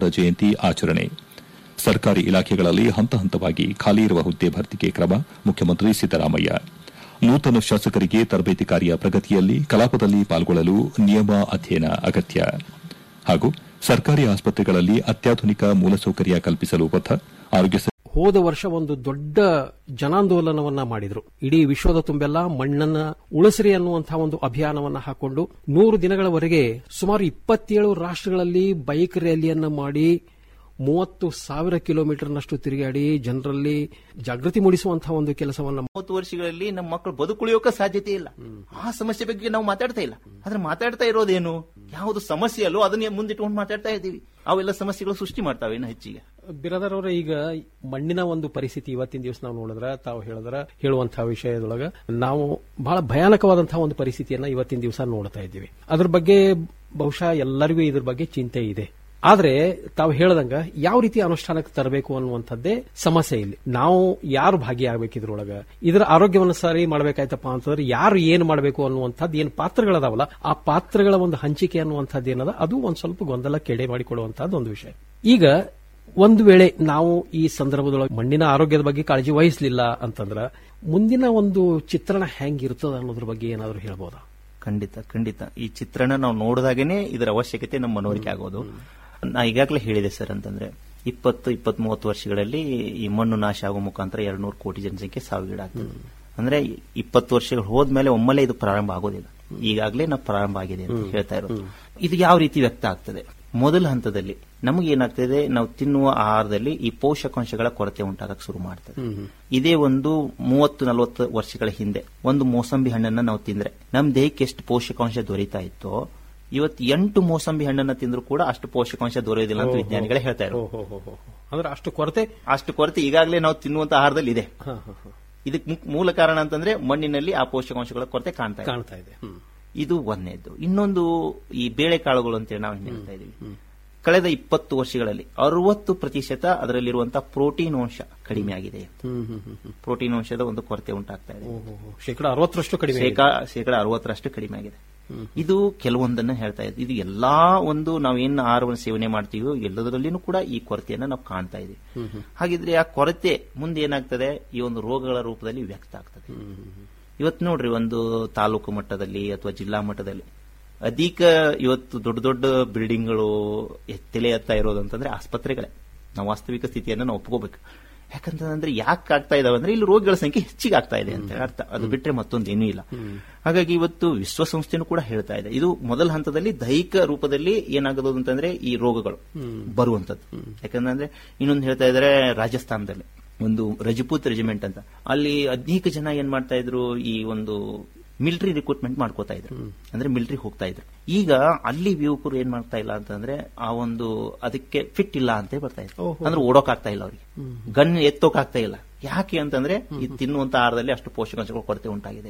ವಿವೇಕಾನಂದ ಜಯಂತಿ ಆಚರಣೆ ಸರ್ಕಾರಿ ಇಲಾಖೆಗಳಲ್ಲಿ ಹಂತ ಹಂತವಾಗಿ ಖಾಲಿ ಇರುವ ಹುದ್ದೆ ಭರ್ತಿಗೆ ಕ್ರಮ ಮುಖ್ಯಮಂತ್ರಿ ಸಿದ್ದರಾಮಯ್ಯ ನೂತನ ಶಾಸಕರಿಗೆ ತರಬೇತಿ ಕಾರ್ಯ ಪ್ರಗತಿಯಲ್ಲಿ ಕಲಾಪದಲ್ಲಿ ಪಾಲ್ಗೊಳ್ಳಲು ನಿಯಮ ಅಧ್ಯಯನ ಅಗತ್ಯ ಹಾಗೂ ಸರ್ಕಾರಿ ಆಸ್ಪತ್ರೆಗಳಲ್ಲಿ ಅತ್ಯಾಧುನಿಕ ಮೂಲಸೌಕರ್ಯ ಕಲ್ಪಿಸಲು ಬದ್ಧ ಆರೋಗ್ಯ ಸಚಿವ ಹೋದ ವರ್ಷ ಒಂದು ದೊಡ್ಡ ಜನಾಂದೋಲನವನ್ನ ಮಾಡಿದ್ರು ಇಡೀ ವಿಶ್ವದ ತುಂಬೆಲ್ಲ ಮಣ್ಣನ್ನ ಉಳಿಸ್ರಿ ಅನ್ನುವಂತಹ ಒಂದು ಅಭಿಯಾನವನ್ನ ಹಾಕೊಂಡು ನೂರು ದಿನಗಳವರೆಗೆ ಸುಮಾರು ಇಪ್ಪತ್ತೇಳು ರಾಷ್ಟ್ರಗಳಲ್ಲಿ ಬೈಕ್ ರ್ಯಾಲಿಯನ್ನ ಮಾಡಿ ಮೂವತ್ತು ಸಾವಿರ ಕಿಲೋಮೀಟರ್ನಷ್ಟು ತಿರುಗಾಡಿ ಜನರಲ್ಲಿ ಜಾಗೃತಿ ಮೂಡಿಸುವಂತಹ ಒಂದು ಕೆಲಸವನ್ನ ಮೂವತ್ತು ವರ್ಷಗಳಲ್ಲಿ ನಮ್ಮ ಮಕ್ಕಳು ಬದುಕುಳಿಯೋಕೆ ಸಾಧ್ಯತೆ ಇಲ್ಲ ಆ ಸಮಸ್ಯೆ ಬಗ್ಗೆ ನಾವು ಮಾತಾಡ್ತಾ ಇಲ್ಲ ಆದ್ರೆ ಮಾತಾಡ್ತಾ ಇರೋದೇನು ಯಾವುದು ಸಮಸ್ಯೆ ಅಲ್ಲೋ ಅದನ್ನೇ ಮುಂದಿಟ್ಕೊಂಡು ಮಾತಾಡ್ತಾ ಇದ್ದೀವಿ ಅವೆಲ್ಲ ಸಮಸ್ಯೆಗಳು ಸೃಷ್ಟಿ ಮಾಡ್ತಾವೆ ಇನ್ನು ಹೆಚ್ಚಿಗೆ ಬಿರದರ್ ಅವರ ಈಗ ಮಣ್ಣಿನ ಒಂದು ಪರಿಸ್ಥಿತಿ ಇವತ್ತಿನ ದಿವಸ ನಾವು ನೋಡಿದ್ರ ತಾವು ಹೇಳಿದ್ರ ಹೇಳುವಂತಹ ವಿಷಯದೊಳಗ ನಾವು ಬಹಳ ಭಯಾನಕವಾದಂತಹ ಒಂದು ಪರಿಸ್ಥಿತಿಯನ್ನ ಇವತ್ತಿನ ದಿವಸ ನೋಡ್ತಾ ಇದ್ದೀವಿ ಅದ್ರ ಬಗ್ಗೆ ಬಹುಶಃ ಎಲ್ಲರಿಗೂ ಇದ್ರ ಬಗ್ಗೆ ಚಿಂತೆ ಇದೆ ಆದ್ರೆ ತಾವು ಹೇಳದಂಗ ಯಾವ ರೀತಿ ಅನುಷ್ಠಾನಕ್ಕೆ ತರಬೇಕು ಅನ್ನುವಂಥದ್ದೇ ಸಮಸ್ಯೆ ಇಲ್ಲಿ ನಾವು ಯಾರು ಭಾಗಿಯಾಗಬೇಕು ಇದ್ರೊಳಗ ಇದರ ಆರೋಗ್ಯವನ್ನು ಸರಿ ಮಾಡ್ಬೇಕಾಯ್ತಪ್ಪ ಅಂತಂದ್ರೆ ಯಾರು ಏನ್ ಮಾಡಬೇಕು ಅನ್ನುವಂಥದ್ದು ಏನ್ ಪಾತ್ರಗಳದಾವಲ್ಲ ಆ ಪಾತ್ರಗಳ ಒಂದು ಹಂಚಿಕೆ ಅನ್ನುವಂಥದ್ದು ಏನದ ಅದು ಒಂದ್ ಸ್ವಲ್ಪ ಗೊಂದಲ ಕೆಡೆ ಮಾಡಿಕೊಡುವಂತಹದ್ದು ಒಂದು ವಿಷಯ ಈಗ ಒಂದು ವೇಳೆ ನಾವು ಈ ಸಂದರ್ಭದೊಳಗೆ ಮಣ್ಣಿನ ಆರೋಗ್ಯದ ಬಗ್ಗೆ ಕಾಳಜಿ ವಹಿಸಲಿಲ್ಲ ಅಂತಂದ್ರ ಮುಂದಿನ ಒಂದು ಚಿತ್ರಣ ಹೆಂಗಿರ್ತದ ಅನ್ನೋದ್ರ ಬಗ್ಗೆ ಏನಾದರೂ ಹೇಳ್ಬೋದಾ ಖಂಡಿತ ಖಂಡಿತ ಈ ಚಿತ್ರಣ ನಾವು ನೋಡಿದಾಗನೇ ಇದರ ಅವಶ್ಯಕತೆ ನಮ್ಮ ಮನವರಿಕೆ ಆಗೋದು ನಾ ಈಗಾಗಲೇ ಹೇಳಿದೆ ಸರ್ ಅಂತಂದ್ರೆ ಇಪ್ಪತ್ತು ಇಪ್ಪತ್ತ್ ಮೂವತ್ತು ವರ್ಷಗಳಲ್ಲಿ ಈ ಮಣ್ಣು ನಾಶ ಆಗುವ ಮುಖಾಂತರ ಎರಡು ನೂರು ಕೋಟಿ ಜನಸಂಖ್ಯೆ ಸಾವಿಗೀಡಾಗ್ತದೆ ಅಂದ್ರೆ ಇಪ್ಪತ್ತು ವರ್ಷಗಳು ಹೋದ್ಮೇಲೆ ಒಮ್ಮೆಲೆ ಇದು ಪ್ರಾರಂಭ ಆಗೋದಿಲ್ಲ ಈಗಾಗಲೇ ನಾವು ಪ್ರಾರಂಭ ಆಗಿದೆ ಅಂತ ಹೇಳ್ತಾ ಇರೋದು ಇದು ಯಾವ ರೀತಿ ವ್ಯಕ್ತ ಆಗ್ತದೆ ಮೊದಲ ಹಂತದಲ್ಲಿ ನಮಗೆ ಏನಾಗ್ತದೆ ನಾವು ತಿನ್ನುವ ಆಹಾರದಲ್ಲಿ ಈ ಪೋಷಕಾಂಶಗಳ ಕೊರತೆ ಉಂಟಾಗಕ್ಕೆ ಶುರು ಮಾಡ್ತದೆ ಇದೇ ಒಂದು ಮೂವತ್ತು ನಲವತ್ತು ವರ್ಷಗಳ ಹಿಂದೆ ಒಂದು ಮೋಸಂಬಿ ಹಣ್ಣನ್ನ ನಾವು ತಿಂದ್ರೆ ನಮ್ ದೇಹಕ್ಕೆ ಎಷ್ಟು ಪೋಷಕಾಂಶ ದೊರೀತಾ ಇತ್ತೋ ಇವತ್ತು ಎಂಟು ಮೋಸಂಬಿ ಹಣ್ಣನ್ನ ತಿಂದ್ರು ಕೂಡ ಅಷ್ಟು ಪೋಷಕಾಂಶ ದೊರೆಯೋದಿಲ್ಲ ಅಂತ ವಿಜ್ಞಾನಿಗಳೇ ಹೇಳ್ತಾ ಇರೋ ಅಂದ್ರೆ ಅಷ್ಟು ಕೊರತೆ ಅಷ್ಟು ಕೊರತೆ ಈಗಾಗಲೇ ನಾವು ತಿನ್ನುವಂತ ಆಹಾರದಲ್ಲಿ ಇದೆ ಇದಕ್ಕೆ ಮುಕ್- ಮೂಲ ಕಾರಣ ಅಂತಂದ್ರೆ ಮಣ್ಣಿನಲ್ಲಿ ಆ ಪೋಷಕಾಂಶಗಳ ಕೊರತೆ ಕಾಣ್ತಾ ಇದೆ ಕಾಣ್ತಾ ಇದೆ ಹ್ಮ್. ಇದು ಒಂದನೇದ್ದು ಇನ್ನೊಂದು ಈ ಬೇಳೆಕಾಳುಗಳು ಅಂತೇಳಿ ನಾವು ಏನ್ ಹೇಳ್ತಾ ಇದೀವಿ ಕಳೆದ ಇಪ್ಪತ್ತು ವರ್ಷಗಳಲ್ಲಿ ಅರವತ್ತು ಪ್ರತಿಶತ ಅದರಲ್ಲಿರುವಂತಹ ಪ್ರೋಟೀನ್ ಅಂಶ ಕಡಿಮೆ ಆಗಿದೆ ಹ್ಮ್, ಹ್ಮ್, ಹ್ಮ್, ಹ್ಮ್. ಪ್ರೋಟೀನ್ ಅಂಶದ ಒಂದು ಕೊರತೆ ಉಂಟಾಗ್ತಾ ಇದೆ ಓಹೋ, ಶೇಕಡ ಅರವತ್ತರಷ್ಟು ಕಡಿಮೆ ಆಗಿದೆ. ಶೇಕಡ ಶೇಕಡ ಅರವತ್ತರಷ್ಟು ಕಡಿಮೆ ಆಗಿದೆ ಇದು ಕೆಲವೊಂದನ್ನ ಹೇಳ್ತಾ ಇದೆ ಇದು ಎಲ್ಲಾ ಒಂದು ನಾವೇನು ಆಹಾರವನ್ನು ಸೇವನೆ ಮಾಡ್ತೀವೋ ಎಲ್ಲದರಲ್ಲಿನೂ ಕೂಡ ಈ ಕೊರತೆಯನ್ನ ನಾವು ಕಾಣ್ತಾ ಇದೀವಿ ಹಾಗಿದ್ರೆ ಆ ಕೊರತೆ ಮುಂದೆ ಏನಾಗ್ತದೆ ಈ ಒಂದು ರೋಗಗಳ ರೂಪದಲ್ಲಿ ವ್ಯಕ್ತ ಆಗ್ತದೆ ಇವತ್ತು ನೋಡ್ರಿ ಒಂದು ತಾಲೂಕು ಮಟ್ಟದಲ್ಲಿ ಅಥವಾ ಜಿಲ್ಲಾ ಮಟ್ಟದಲ್ಲಿ ಅಧಿಕ ಇವತ್ತು ದೊಡ್ಡ ದೊಡ್ಡ ಬಿಲ್ಡಿಂಗ್ಗಳು ತಲೆ ಎತ್ತಾ ಇರೋದು ಅಂತಂದ್ರೆ ಆಸ್ಪತ್ರೆಗಳೇ ನಾವು ವಾಸ್ತವಿಕ ಸ್ಥಿತಿಯನ್ನು ನಾವು ಒಪ್ಕೋಬೇಕು ಯಾಕಂತಂದ್ರೆ ಯಾಕೆ ಆಗ್ತಾ ಇದಾವೆ ಅಂದ್ರೆ ಇಲ್ಲಿ ರೋಗಿಗಳ ಸಂಖ್ಯೆ ಹೆಚ್ಚಿಗೆ ಆಗ್ತಾ ಇದೆ ಅಂತ ಅರ್ಥ ಅದು ಬಿಟ್ರೆ ಮತ್ತೊಂದೇನೂ ಇಲ್ಲ ಹಾಗಾಗಿ ಇವತ್ತು ವಿಶ್ವಸಂಸ್ಥೆನೂ ಕೂಡ ಹೇಳ್ತಾ ಇದೆ ಇದು ಮೊದಲ ಹಂತದಲ್ಲಿ ದೈಹಿಕ ರೂಪದಲ್ಲಿ ಏನಾಗೋದು ಅಂತಂದ್ರೆ ಈ ರೋಗಗಳು ಬರುವಂತದ್ದು ಯಾಕಂದ್ರೆ ಇನ್ನೊಂದು ಹೇಳ್ತಾ ಇದ್ದಾರೆ ರಾಜಸ್ಥಾನದಲ್ಲಿ ಒಂದು ರಜಪೂತ್ ರೆಜಿಮೆಂಟ್ ಅಂತ ಅಲ್ಲಿ ಅನೇಕ ಜನ ಏನ್ ಮಾಡ್ತಾ ಇದ್ರು ಈ ಒಂದು ಮಿಲಿಟರಿ ರಿಕ್ರೂಟ್ಮೆಂಟ್ ಮಾಡ್ಕೋತಾ ಇದ್ರು ಅಂದ್ರೆ ಮಿಲಿಟರಿ ಹೋಗ್ತಾ ಇದ್ರು ಈಗ ಅಲ್ಲಿ ಯುವಕರು ಏನ್ ಮಾಡ್ತಾ ಇಲ್ಲ ಅಂತಂದ್ರೆ ಆ ಒಂದು ಅದಕ್ಕೆ ಫಿಟ್ ಇಲ್ಲ ಅಂತ ಬರ್ತಾ ಇದ್ರು ಅಂದ್ರೆ ಓಡೋಕ್ ಆಗ್ತಾ ಇಲ್ಲ ಅವ್ರಿಗೆ ಗನ್ ಎತ್ತೋಕ್ ಆಗ್ತಾ ಇಲ್ಲ ಯಾಕೆ ಅಂತಂದ್ರೆ ಈ ತಿನ್ನುವಂತ ಆಹಾರದಲ್ಲಿ ಅಷ್ಟು ಪೋಷಕಾಂಶಗಳ ಕೊರತೆ ಉಂಟಾಗಿದೆ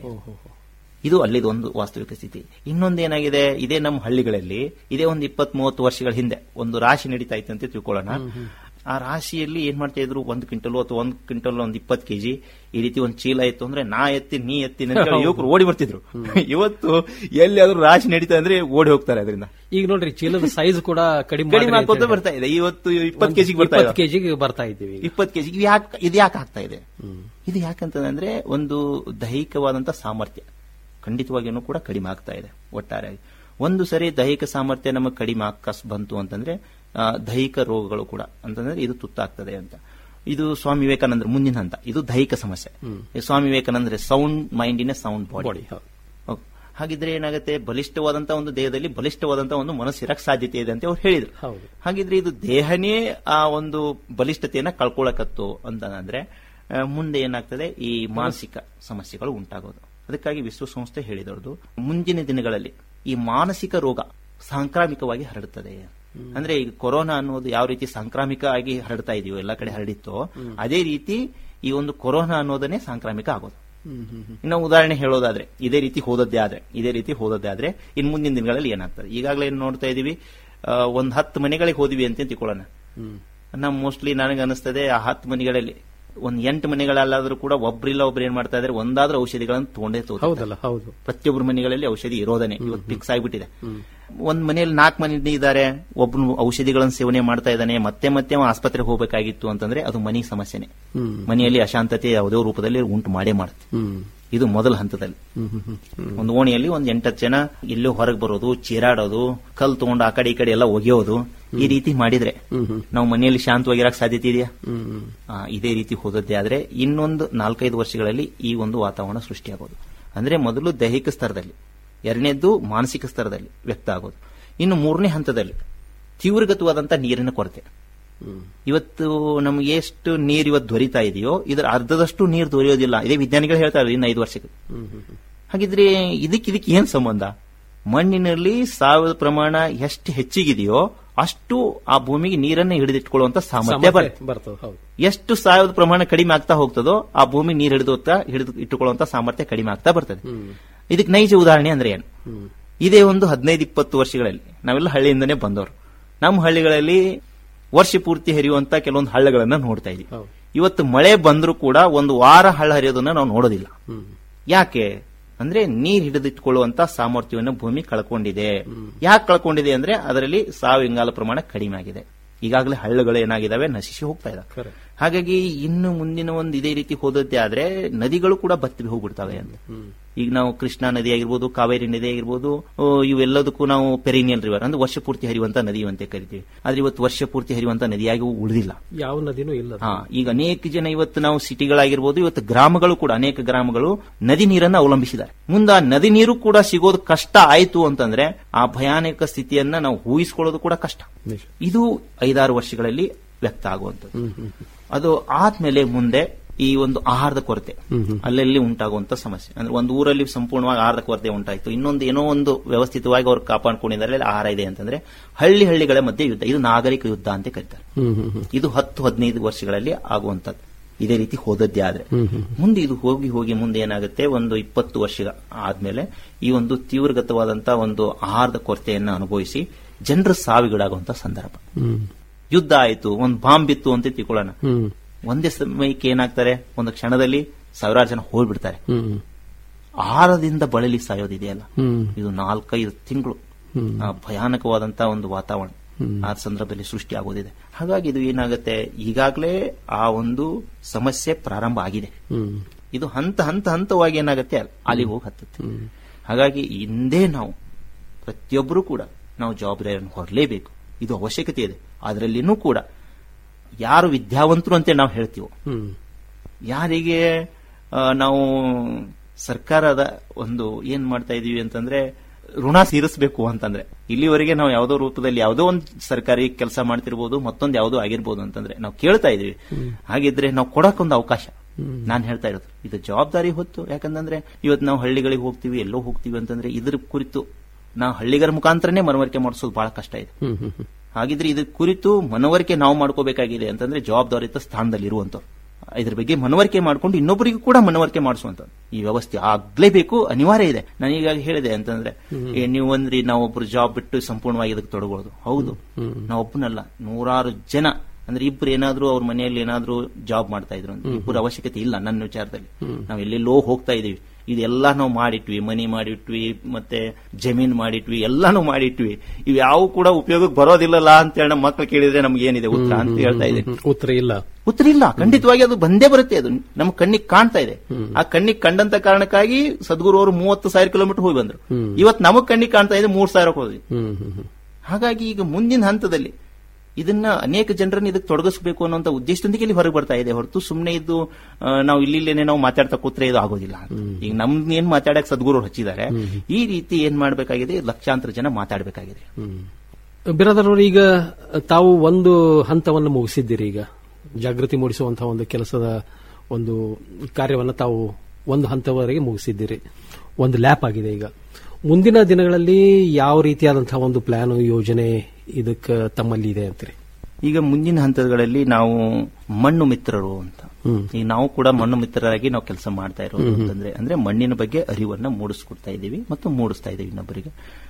ಇದು ಅಲ್ಲಿದು ಒಂದು ವಾಸ್ತವಿಕ ಸ್ಥಿತಿ ಇನ್ನೊಂದು ಏನಾಗಿದೆ ಇದೇ ನಮ್ಮ ಹಳ್ಳಿಗಳಲ್ಲಿ ಇದೇ ಒಂದು ಇಪ್ಪತ್ ಮೂವತ್ತು ವರ್ಷಗಳ ಹಿಂದೆ ಒಂದು ರಾಶಿ ನಡೀತಾ ಇತ್ತು ಅಂತ ತಿಳ್ಕೊಳ್ಳೋಣ ಆ ರಾಶಿಯಲ್ಲಿ ಏನ್ ಮಾಡ್ತಾ ಇದ್ರು ಒಂದು ಕ್ವಿಂಟಲ್ ಅಥವಾ ಒಂದು ಕ್ವಿಂಟಲ್ ಒಂದು ಇಪ್ಪತ್ತು ಕೆಜಿ ಈ ರೀತಿ ಒಂದು ಚೀಲ ಇತ್ತು ಅಂದ್ರೆ ನಾ ಎತ್ತಿ ನೀ ಎತ್ತಿ ಅಂತ ಹೇಳಿ ಯುವಕರು ಓಡಿ ಬರ್ತಿದ್ರು ಇವತ್ತು ಎಲ್ಲಿಯಾದ್ರೂ ರಾಶಿ ನಡೀತಾ ಅಂದ್ರೆ ಓಡಿ ಹೋಗ್ತಾರೆ ಅದರಿಂದ ಈಗ ನೋಡ್ರಿ ಚೀಲದ ಸೈಜ್ ಕೂಡ ಕಡಿಮೆ ಕಡಿಮೆ ಹಾಕೋತ ಬರ್ತಾ ಇದೆ ಇವತ್ತು ಇಪ್ಪತ್ತು ಕೆಜಿಗೆ ಬರ್ತಾ ಇದೆ ಕೆಜಿಗೆ ಬರ್ತಾ ಇದ್ದೀವಿ ಇಪ್ಪತ್ತು ಕೆಜಿ ಯಾಕೆ ಇದು ಯಾಕೆ ಆಗ್ತಾ ಇದೆ ಇದು ಯಾಕಂತಂದ್ರೆ ಒಂದು ದೈಹಿಕವಾದಂತ ಸಾಮರ್ಥ್ಯ ಖಂಡಿತವಾಗಿಯೂ ಕೂಡ ಕಡಿಮೆ ಆಗ್ತಾ ಇದೆ ಒಟ್ಟಾರೆಯಾಗಿ ಒಂದು ಸರಿ ದೈಹಿಕ ಸಾಮರ್ಥ್ಯ ನಮಗೆ ಕಡಿಮೆ ಆಕಸ್ ಬಂತು ಅಂತಂದ್ರೆ ಆ, ದೈಹಿಕ ರೋಗಗಳು ಕೂಡ ಅಂತಂದ್ರೆ ಇದು ತುತ್ತಾಗ್ತದೆ ಅಂತ ಇದು ಸ್ವಾಮಿ ವಿವೇಕಾನಂದ್ರ ಮುಂದಿನ ಹಂತ ಇದು ದೈಹಿಕ ಸಮಸ್ಯೆ ಈ Swami Vivekananda sound mind in sound body body okay. ಹಾಗಿದ್ರೆ ಏನಾಗುತ್ತೆ ಬಲಿಷ್ಠವಾದಂತ ಒಂದು ದೇಹದಲ್ಲಿ ಬಲಿಷ್ಠವಾದಂತ ಒಂದು ಮನಸ್ಸು ಇರಕ್ ಸಾಧ್ಯತೆ ಇದೆ ಅಂತ ಅವ್ರು ಹೇಳಿದ್ರು ಹೌದು ಹಾಗಿದ್ರೆ ಇದು ದೇಹನೇ ಆ ಒಂದು ಬಲಿಷ್ಠತೆಯನ್ನ ಕಳ್ಕೊಳಕತ್ತು ಅಂತಂದ್ರೆ ಆ, ಮುಂದೆ ಏನಾಗ್ತದೆ ಈ ಮಾನಸಿಕ ಸಮಸ್ಯೆಗಳು ಉಂಟಾಗೋದು ಅದಕ್ಕಾಗಿ ವಿಶ್ವಸಂಸ್ಥೆ ಹೇಳಿದರದು ಮುಂದಿನ ದಿನಗಳಲ್ಲಿ ಈ ಮಾನಸಿಕ ರೋಗ ಸಾಂಕ್ರಾಮಿಕವಾಗಿ ಹರಡುತ್ತದೆ ಅಂದ್ರೆ ಈಗ ಕೊರೋನಾ ಅನ್ನೋದು ಯಾವ ರೀತಿ ಸಾಂಕ್ರಾಮಿಕ ಆಗಿ ಹರಡ್ತಾ ಇದೆಯೋ ಎಲ್ಲ ಕಡೆ ಹರಡಿತ್ತೋ ಅದೇ ರೀತಿ ಈ ಒಂದು ಕೊರೋನಾ ಅನ್ನೋದನ್ನೇ ಸಾಂಕ್ರಾಮಿಕ ಆಗೋದು ಇನ್ನು ಉದಾಹರಣೆ ಹೇಳೋದಾದ್ರೆ ಇದೇ ರೀತಿ ಹೋದದ್ದೇ ಆದ್ರೆ ಇದೇ ರೀತಿ ಹೋದದ್ದೇ ಆದ್ರೆ ಇನ್ ಮುಂದಿನ ದಿನಗಳಲ್ಲಿ ಏನಾಗ್ತದೆ ಈಗಾಗಲೇ ಏನ್ ನೋಡ್ತಾ ಇದೀವಿ ಆ, ಒಂದ್ ಹತ್ತು ಮನೆಗಳಿಗೆ ಹೋದಿವಿ ಅಂತ ತಿಳ್ಕೊಳ್ಳೋಣ ನಾವು ಮೋಸ್ಟ್ಲಿ ನನಗೆ ಅನಿಸ್ತದೆ ಆ ಹತ್ತು ಮನೆಗಳಲ್ಲಿ ಒಂದ್ ಎಂಟು ಮನೆಗಳಲ್ಲಾದ್ರೂ ಕೂಡ ಒಬ್ರಿಲ್ಲ ಒಬ್ರು ಏನ್ ಮಾಡ್ತಾ ಇದಾರೆ ಒಂದಾದ್ರೂ ಔಷಧಿಗಳನ್ನು ತಗೊಂಡೇ ತೋತಾರೆ ಹೌದಲ್ಲ ಹೌದು ಪ್ರತಿಯೊಬ್ಬರ ಮನೆಗಳಲ್ಲಿ ಔಷಧಿ ಇರೋದನೆ ಇವತ್ತು ಫಿಕ್ಸ್ ಆಗಿಬಿಟ್ಟಿದೆ ಒಂದ್ ಮನೆಯಲ್ಲಿ ನಾಲ್ಕು ಮಂದಿ ಇದ್ದಾರೆ ಒಬ್ಬನು ಔಷಧಿಗಳನ್ನು ಸೇವನೆ ಮಾಡ್ತಾ ಇದ್ದಾನೆ ಮತ್ತೆ ಮತ್ತೆ ಅವ ಆಸ್ಪತ್ರೆಗೆ ಹೋಗಬೇಕಾಗಿತ್ತು ಅಂತಂದ್ರೆ ಅದು ಮನಿ ಸಮಸ್ಯೆನೆ ಮನೆಯಲ್ಲಿ ಅಶಾಂತತೆ ಯಾವುದೋ ರೂಪದಲ್ಲಿ ಉಂಟು ಮಾಡೇ ಮಾಡುತ್ತೆ ಇದು ಮೊದಲ ಹಂತದಲ್ಲಿ ಒಂದು ಓಣಿಯಲ್ಲಿ ಒಂದ್ ಎಂಟತ್ತು ಜನ ಎಲ್ಲೋ ಹೊರಗೆ ಬರೋದು ಚೀರಾಡೋದು ಕಲ್ ತಗೊಂಡು ಆ ಕಡೆ ಈ ಕಡೆ ಎಲ್ಲ ಒಗೆಯೋದು ಈ ರೀತಿ ಮಾಡಿದ್ರೆ ನಾವು ಮನೆಯಲ್ಲಿ ಶಾಂತವಾಗಿರಕ್ ಸಾಧ್ಯತೆ ಇದೆಯಾ ಆ, ಇದೇ ರೀತಿ ಹೋದದ್ದೇ ಆದ್ರೆ ಇನ್ನೊಂದು ನಾಲ್ಕೈದು ವರ್ಷಗಳಲ್ಲಿ ಈ ಒಂದು ವಾತಾವರಣ ಸೃಷ್ಟಿಯಾಗೋದು ಅಂದ್ರೆ ಮೊದಲು ದೈಹಿಕ ಸ್ತರದಲ್ಲಿ ಎರಡನೇದ್ದು ಮಾನಸಿಕ ಸ್ತರದಲ್ಲಿ ವ್ಯಕ್ತ ಆಗೋದು ಇನ್ನು ಮೂರನೇ ಹಂತದಲ್ಲಿ ತೀವ್ರಗತವಾದಂತ ನೀರಿನ ಕೊರತೆ ಇವತ್ತು ನಮ್ಗೆ ಎಷ್ಟು ನೀರು ಇವತ್ತು ದೊರೀತಾ ಇದೆಯೋ ಇದರ ಅರ್ಧದಷ್ಟು ನೀರು ದೊರೆಯೋದಿಲ್ಲ ಇದೇ ವಿಜ್ಞಾನಿಗಳು ಹೇಳ್ತಾರೆ ಇನ್ನು ಐದು ವರ್ಷಕ್ಕೆ ಹಾಗಿದ್ರೆ ಇದಕ್ಕೆ ಇದಕ್ಕೆ ಏನ್ ಸಂಬಂಧ ಮಣ್ಣಿನಲ್ಲಿ ಸಾವಯವ ಪ್ರಮಾಣ ಎಷ್ಟು ಹೆಚ್ಚಿಗಿದೆಯೋ ಅಷ್ಟು ಆ ಭೂಮಿಗೆ ನೀರನ್ನ ಹಿಡಿದಿಟ್ಕೊಳ್ಳುವಂತ ಸಾಮರ್ಥ್ಯ ಬರುತ್ತೆ ಬರ್ತದೆ ಹೌದು ಎಷ್ಟು ಸಾವಯವ ಪ್ರಮಾಣ ಕಡಿಮೆ ಆಗ್ತಾ ಹೋಗ್ತದೋ ಆ ಭೂಮಿ ನೀರು ಹಿಡಿದು ಹಿಡಿದು ಇಟ್ಟುಕೊಳ್ಳುವಂತ ಸಾಮರ್ಥ್ಯ ಕಡಿಮೆ ಆಗ್ತಾ ಬರ್ತದೆ ಇದಕ್ಕೆ ನೈಜ ಉದಾಹರಣೆ ಅಂದ್ರೆ ಏನು ಇದೇ ಒಂದು ಹದಿನೈದು ಇಪ್ಪತ್ತು ವರ್ಷಗಳಲ್ಲಿ ನಾವೆಲ್ಲ ಹಳ್ಳಿಯಿಂದನೇ ಬಂದವರು ನಮ್ಮ ಹಳ್ಳಿಗಳಲ್ಲಿ ವರ್ಷ ಪೂರ್ತಿ ಹರಿಯುವಂತ ಕೆಲವೊಂದು ಹಳ್ಳಗಳನ್ನ ನೋಡ್ತಾ ಇದೀವಿ ಹೌದು. ಇವತ್ತು ಮಳೆ ಬಂದರೂ ಕೂಡ ಒಂದು ವಾರ ಹಳ್ಳ ಹರಿಯೋದನ್ನ ನಾವು ನೋಡೋದಿಲ್ಲ ಯಾಕೆ ಅಂದ್ರೆ ನೀರ್ ಹಿಡಿದಿಟ್ಕೊಳ್ಳುವಂತ ಸಾಮರ್ಥ್ಯವನ್ನು ಭೂಮಿ ಕಳ್ಕೊಂಡಿದೆ ಯಾಕೆ ಕಳ್ಕೊಂಡಿದೆ ಅಂದ್ರೆ ಅದರಲ್ಲಿ ಸಾವು ಇಂಗಾಲ ಪ್ರಮಾಣ ಕಡಿಮೆ ಆಗಿದೆ ಈಗಾಗಲೇ ಹಳ್ಳಗಳು ಏನಾಗಿದಾವೆ ನಶಿಸಿ ಹೋಗ್ತಾ ಇದಾವೆ ಖರೆ. ಹಾಗಾಗಿ ಇನ್ನು ಮುಂದಿನ ಒಂದು ಇದೇ ರೀತಿ ಹೋದದ್ದೇ ಆದ್ರೆ ನದಿಗಳು ಕೂಡ ಬತ್ತಿ ಹೋಗ್ಬಿಡ್ತವೆ ಅಂತ ಈಗ ನಾವು ಕೃಷ್ಣಾ ನದಿ ಆಗಿರ್ಬೋದು ಕಾವೇರಿ ನದಿ ಆಗಿರ್ಬೋದು ಓ, ಇವೆಲ್ಲದಕ್ಕೂ ನಾವು ಪೆರಿನಿಯಲ್ ರಿವರ್ ಅಂದ್ರೆ ವರ್ಷ ಪೂರ್ತಿ ಹರಿಯುವಂತ ನದಿ ಅಂತ ಕರಿತೀವಿ ಆದ್ರೆ ಇವತ್ತು ವರ್ಷ ಪೂರ್ತಿ ಹರಿಯುವಂತ ನದಿಯಾಗಿ ಉಳಿದಿಲ್ಲ ಯಾವ ನದಿನೂ ಇಲ್ಲ ಅದು. ಹಾ ಈಗ ಅನೇಕ ಜನ ಇವತ್ತು ನಾವು ಸಿಟಿಗಳಾಗಿರ್ಬೋದು ಇವತ್ತು ಗ್ರಾಮಗಳು ಕೂಡ ಅನೇಕ ಗ್ರಾಮಗಳು ನದಿ ನೀರನ್ನ ಅವಲಂಬಿಸಿದ್ದಾರೆ ಮುಂದೆ ಆ ನದಿ ನೀರು ಕೂಡ ಸಿಗೋದು ಕಷ್ಟ ಆಯ್ತು ಅಂತಂದ್ರೆ ಆ ಭಯಾನಕ ಸ್ಥಿತಿಯನ್ನ ನಾವು ಊಹಿಸ್ಕೊಳ್ಳೋದು ಕೂಡ ಕಷ್ಟ ನಿಜ. ಇದು ಐದಾರು ವರ್ಷಗಳಲ್ಲಿ ವ್ಯಕ್ತ ಆಗುವಂಥದ್ದು ಅದು ಆದ್ಮೇಲೆ ಮುಂದೆ ಈ ಒಂದು ಆಹಾರದ ಕೊರತೆ ಅಲ್ಲಲ್ಲಿ ಉಂಟಾಗುವಂತ ಸಮಸ್ಯೆ ಅಂದ್ರೆ ಒಂದು ಊರಲ್ಲಿ ಸಂಪೂರ್ಣವಾಗಿ ಆಹಾರದ ಕೊರತೆ ಉಂಟಾಯ್ತು ಇನ್ನೊಂದು ಏನೋ ಒಂದು ವ್ಯವಸ್ಥಿತವಾಗಿ ಅವ್ರು ಕಾಪಾಡ್ಕೊಂಡಿದ್ದಾರೆ ಅಲ್ಲಿ ಆಹಾರ ಇದೆ ಅಂತಂದ್ರೆ ಹಳ್ಳಿ ಹಳ್ಳಿಗಳ ಮಧ್ಯೆ ಯುದ್ಧ ಇದು ನಾಗರಿಕ ಯುದ್ಧ ಅಂತ ಕರೀತಾರೆ ಹ್ಮ್ ಹ್ಮ್ ಹ್ಮ್ ಇದು ಹತ್ತು ಹದಿನೈದು ವರ್ಷಗಳಲ್ಲಿ ಆಗುವಂತದ್ದು ಇದೇ ರೀತಿ ಹೋದದ್ದೇ ಆದ್ರೆ ಮುಂದೆ ಇದು ಹೋಗಿ ಹೋಗಿ ಮುಂದೆ ಏನಾಗುತ್ತೆ ಒಂದು ಇಪ್ಪತ್ತು ವರ್ಷ ಆದ್ಮೇಲೆ ಈ ಒಂದು ತೀವ್ರಗತವಾದಂತಹ ಒಂದು ಆಹಾರದ ಕೊರತೆಯನ್ನು ಅನುಭವಿಸಿ ಜನರ ಸಾವಿಗೀಡಾಗುವಂತ ಸಂದರ್ಭ ಹ್ಮ್ ಯುದ್ಧ ಆಯ್ತು ಒಂದು ಬಾಂಬ್ ಬಿತ್ತು ಅಂತ ತಿಳ್ಕೊಳ್ಳೋಣ ಹ್ಮ್ ಒಂದೇ ಸಮಯಕ್ಕೆ ಏನಾಗ್ತಾರೆ ಒಂದು ಕ್ಷಣದಲ್ಲಿ ಸಾವಿರಾರು ಜನ ಹೋಗ್ಬಿಡ್ತಾರೆ ಹ್ಮ್ ಆಹಾರದಿಂದ ಬಳಲಿ ಸಾಯೋದಿದೆಯಲ್ಲ ಹ್ಮ್ ಇದು ನಾಲ್ಕೈದು ತಿಂಗಳು ಆ ಭಯಾನಕವಾದಂತಹ ಒಂದು ವಾತಾವರಣ ಆ ಸಂದರ್ಭದಲ್ಲಿ ಸೃಷ್ಟಿ ಆಗೋದಿದೆ ಹಾಗಾಗಿ ಇದು ಏನಾಗುತ್ತೆ ಈಗಾಗಲೇ ಆ ಒಂದು ಸಮಸ್ಯೆ ಪ್ರಾರಂಭ ಆಗಿದೆ ಹ್ಮ್ ಇದು ಹಂತ ಹಂತ ಹಂತವಾಗಿ ಏನಾಗುತ್ತೆ ಅಲ್- ಅಲ್ಲಿಗೆ ಹೋಗಿ ಹತ್ತುತ್ತೆ ಹಾಗಾಗಿ ಹಿಂದೆ ನಾವು ಪ್ರತಿಯೊಬ್ಬರು ಕೂಡ ನಾವು ಜವಾಬ್ದಾರಿಯನ್ನು ಹೊರಲೇಬೇಕು ಇದು ಅವಶ್ಯಕತೆ ಇದೆ ಅದರಲ್ಲಿನೂ ಕೂಡ ಯಾರು ವಿದ್ಯಾವಂತರು ಅಂತ ನಾವು ಹೇಳ್ತೀವೋ ಹ್ಮ್ ಯಾರಿಗೆ ಆ, ನಾವು ಸರ್ಕಾರದ ಒಂದು ಏನ್ ಮಾಡ್ತಾ ಇದೀವಿ ಅಂತಂದ್ರೆ ಋಣ ತೀರಿಸಬೇಕು ಅಂತಂದ್ರೆ ಇಲ್ಲಿವರೆಗೆ ನಾವು ಯಾವುದೋ ರೂಪದಲ್ಲಿ ಯಾವುದೋ ಒಂದು ಸರ್ಕಾರಿ ಕೆಲಸ ಮಾಡ್ತಿರ್ಬೋದು ಮತ್ತೊಂದು ಯಾವುದೋ ಆಗಿರ್ಬೋದು ಅಂತಂದ್ರೆ ನಾವು ಕೇಳ್ತಾ ಇದೀವಿ ಹಾಗಿದ್ರೆ ನಾವು ಕೊಡಕ್ಕೊಂದು ಅವಕಾಶ ನಾನು ಹೇಳ್ತಾ ಇರೋದು ಇದು ಜವಾಬ್ದಾರಿ ಹೊತ್ತು ಯಾಕಂತಂದ್ರೆ ಇವತ್ತು ನಾವು ಹಳ್ಳಿಗಳಿಗೆ ಹೋಗ್ತೀವಿ ಎಲ್ಲೋ ಹೋಗ್ತೀವಿ ಅಂತಂದ್ರೆ ಇದ್ರ ಕುರಿತು ನಾವು ಹಳ್ಳಿಗರ ಮುಖಾಂತರನೇ ಮನವರಿಕೆ ಮಾಡಿಸೋದು ಬಹಳ ಕಷ್ಟ ಇದೆ ಹ್ಮ್ ಹ್ಮ್ ಹ್ಮ್ ಹಾಗಿದ್ರೆ ಇದ್ರ ಕುರಿತು ಮನವರಿಕೆ ನಾವು ಮಾಡ್ಕೋಬೇಕಾಗಿದೆ ಅಂತಂದ್ರೆ ಜವಾಬ್ದಾರಿತ ಸ್ಥಾನದಲ್ಲಿ ಇರುವಂತವ್ರು ಇದ್ರ ಬಗ್ಗೆ ಮನವರಿಕೆ ಮಾಡ್ಕೊಂಡು ಇನ್ನೊಬ್ಬರಿಗೂ ಕೂಡ ಮನವರಿಕೆ ಮಾಡಿಸುವಂತದ್ದು ಈ ವ್ಯವಸ್ಥೆ ಆಗ್ಲೇಬೇಕು ಅನಿವಾರ್ಯ ಇದೆ ನಾನು ಈಗಾಗ ಹೇಳಿದೆ ಅಂತಂದ್ರೆ ಏ, ನೀವು ಅಂದ್ರಿ ನಾವೊಬ್ರು ಜಾಬ್ ಬಿಟ್ಟು ಸಂಪೂರ್ಣವಾಗಿ ಇದಕ್ಕೆ ತೊಡಗೋದು ಹೌದು ನಾವೊಬ್ಬನಲ್ಲ ನೂರಾರು ಜನ ಅಂದ್ರೆ ಇಬ್ರು ಏನಾದ್ರೂ ಅವ್ರ ಮನೆಯಲ್ಲಿ ಏನಾದ್ರೂ ಜಾಬ್ ಮಾಡ್ತಾ ಇದ್ರು ಅಂತ ಇಬ್ಬರು ಅವಶ್ಯಕತೆ ಇಲ್ಲ ನನ್ನ ವಿಚಾರದಲ್ಲಿ ನಾವು ಎಲ್ಲೆಲ್ಲೋ ಹೋಗ್ತಾ ಇದೀವಿ ಇದೆಲ್ಲ ನಾವು ಮಾಡಿಟ್ವಿ ಮನಿ ಮಾಡಿಟ್ವಿ ಮತ್ತೆ ಜಮೀನ್ ಮಾಡಿಟ್ವಿ ಎಲ್ಲಾನು ಮಾಡಿಟ್ವಿ ಇವ್ ಯಾವ ಕೂಡ ಉಪಯೋಗಕ್ಕೆ ಬರೋದಿಲ್ಲಲ್ಲ ಅಂತ ಹೇಳಿ ನಮ್ಮ ಮಕ್ಳು ಕೇಳಿದ್ರೆ ನಮ್ಗೆ ಏನಿದೆ ಉತ್ತರ ಅಂತ ಹೇಳ್ತಾ ಇದೆ ಹ್ಮ್. ಉತ್ತರ ಇಲ್ಲ ಉತ್ತರ ಇಲ್ಲ ಖಂಡಿತವಾಗಿ ಅದು ಬಂದೇ ಬರುತ್ತೆ ಅದು ನಮ್ಮ ಕಣ್ಣಿಗೆ ಕಾಣ್ತಾ ಇದೆ ಆ ಕಣ್ಣಿಗೆ ಕಂಡಂತ ಕಾರಣಕ್ಕಾಗಿ ಸದ್ಗುರು ಅವರು ಮೂವತ್ತು ಸಾವಿರ ಕಿಲೋಮೀಟರ್ ಹೋಗಿ ಬಂದ್ರು ಇವತ್ತು ನಮಗ್ ಕಣ್ಣಿಗೆ ಕಾಣ್ತಾ ಇದೆ ಮೂರ್ ಸಾವಿರ ಹೋದ್ವಿ ಹ್ಮ್ ಹ್ಮ್ ಹ್ಮ್ ಹಾಗಾಗಿ ಈಗ ಮುಂದಿನ ಹಂತದಲ್ಲಿ ಇದನ್ನ ಅನೇಕ ಜನರನ್ನ ಇದಕ್ಕೆ ತೊಡಗಿಸಬೇಕು ಅನ್ನೋಂತ ಉದ್ದೇಶದೊಂದಿಗೆ ಇಲ್ಲಿ ಹೊರಗೆ ಬರ್ತಾ ಇದೆ ಹೊರತು ಸುಮ್ಮನೆ ಇದ್ದು ಆ, ನಾವು ಇಲ್ಲಿಲ್ಲೇನೆ ನಾವು ಮಾತಾಡ್ತಾ ಕೂತ್ರೆ ಇದು ಆಗೋದಿಲ್ಲ ಈಗ ನಮ್ದು ಏನ್ ಮಾತಾಡಕ್ ಸದ್ಗುರು ಹಚ್ಚಿದ್ದಾರೆ ಈ ರೀತಿ ಏನ್ ಮಾಡ್ಬೇಕಾಗಿದೆ ಲಕ್ಷಾಂತರ ಜನ ಮಾತಾಡಬೇಕಾಗಿದೆ ಬಿರಾದರ್ ಅವರು ಈಗ ತಾವು ಒಂದು ಹಂತವನ್ನು ಮುಗಿಸಿದ್ದೀರಿ ಈಗ ಜಾಗೃತಿ ಮೂಡಿಸುವಂತಹ ಒಂದು ಕೆಲಸದ ಒಂದು ಕಾರ್ಯವನ್ನು ತಾವು ಒಂದು ಹಂತವರೆಗೆ ಮುಗಿಸಿದ್ದೀರಿ ಒಂದು ಲ್ಯಾಪ್ ಆಗಿದೆ ಈಗ ಮುಂದಿನ ದಿನಗಳಲ್ಲಿ ಯಾವ ರೀತಿಯಾದಂತಹ ಒಂದು ಪ್ಲಾನ್ ಯೋಜನೆ ಇದಕ್ಕೆ ತಮ್ಮಲ್ಲಿ ಇದೆ ಅಂತೀರಿ ಈಗ ಮುಂದಿನ ಹಂತಗಳಲ್ಲಿ ನಾವು ಮಣ್ಣು ಮಿತ್ರರು ಅಂತ ಹ್ಮ್. ಈಗ ನಾವು ಕೂಡ ಮಣ್ಣು ಮಿತ್ರರಾಗಿ ನಾವು ಕೆಲಸ ಮಾಡ್ತಾ ಇರೋದು ಅಂತಂದ್ರೆ ಅಂದ್ರೆ ಮಣ್ಣಿನ ಬಗ್ಗೆ ಅರಿವನ್ನ ಮೂಡಿಸ್ಕೊಡ್ತಾ ಇದ್ದೀವಿ ಮತ್ತು ಮೂಡಿಸ್ತಾ ಇದ್ದೀವಿ ಇನ್ನೊಬ್ಬರಿಗೆ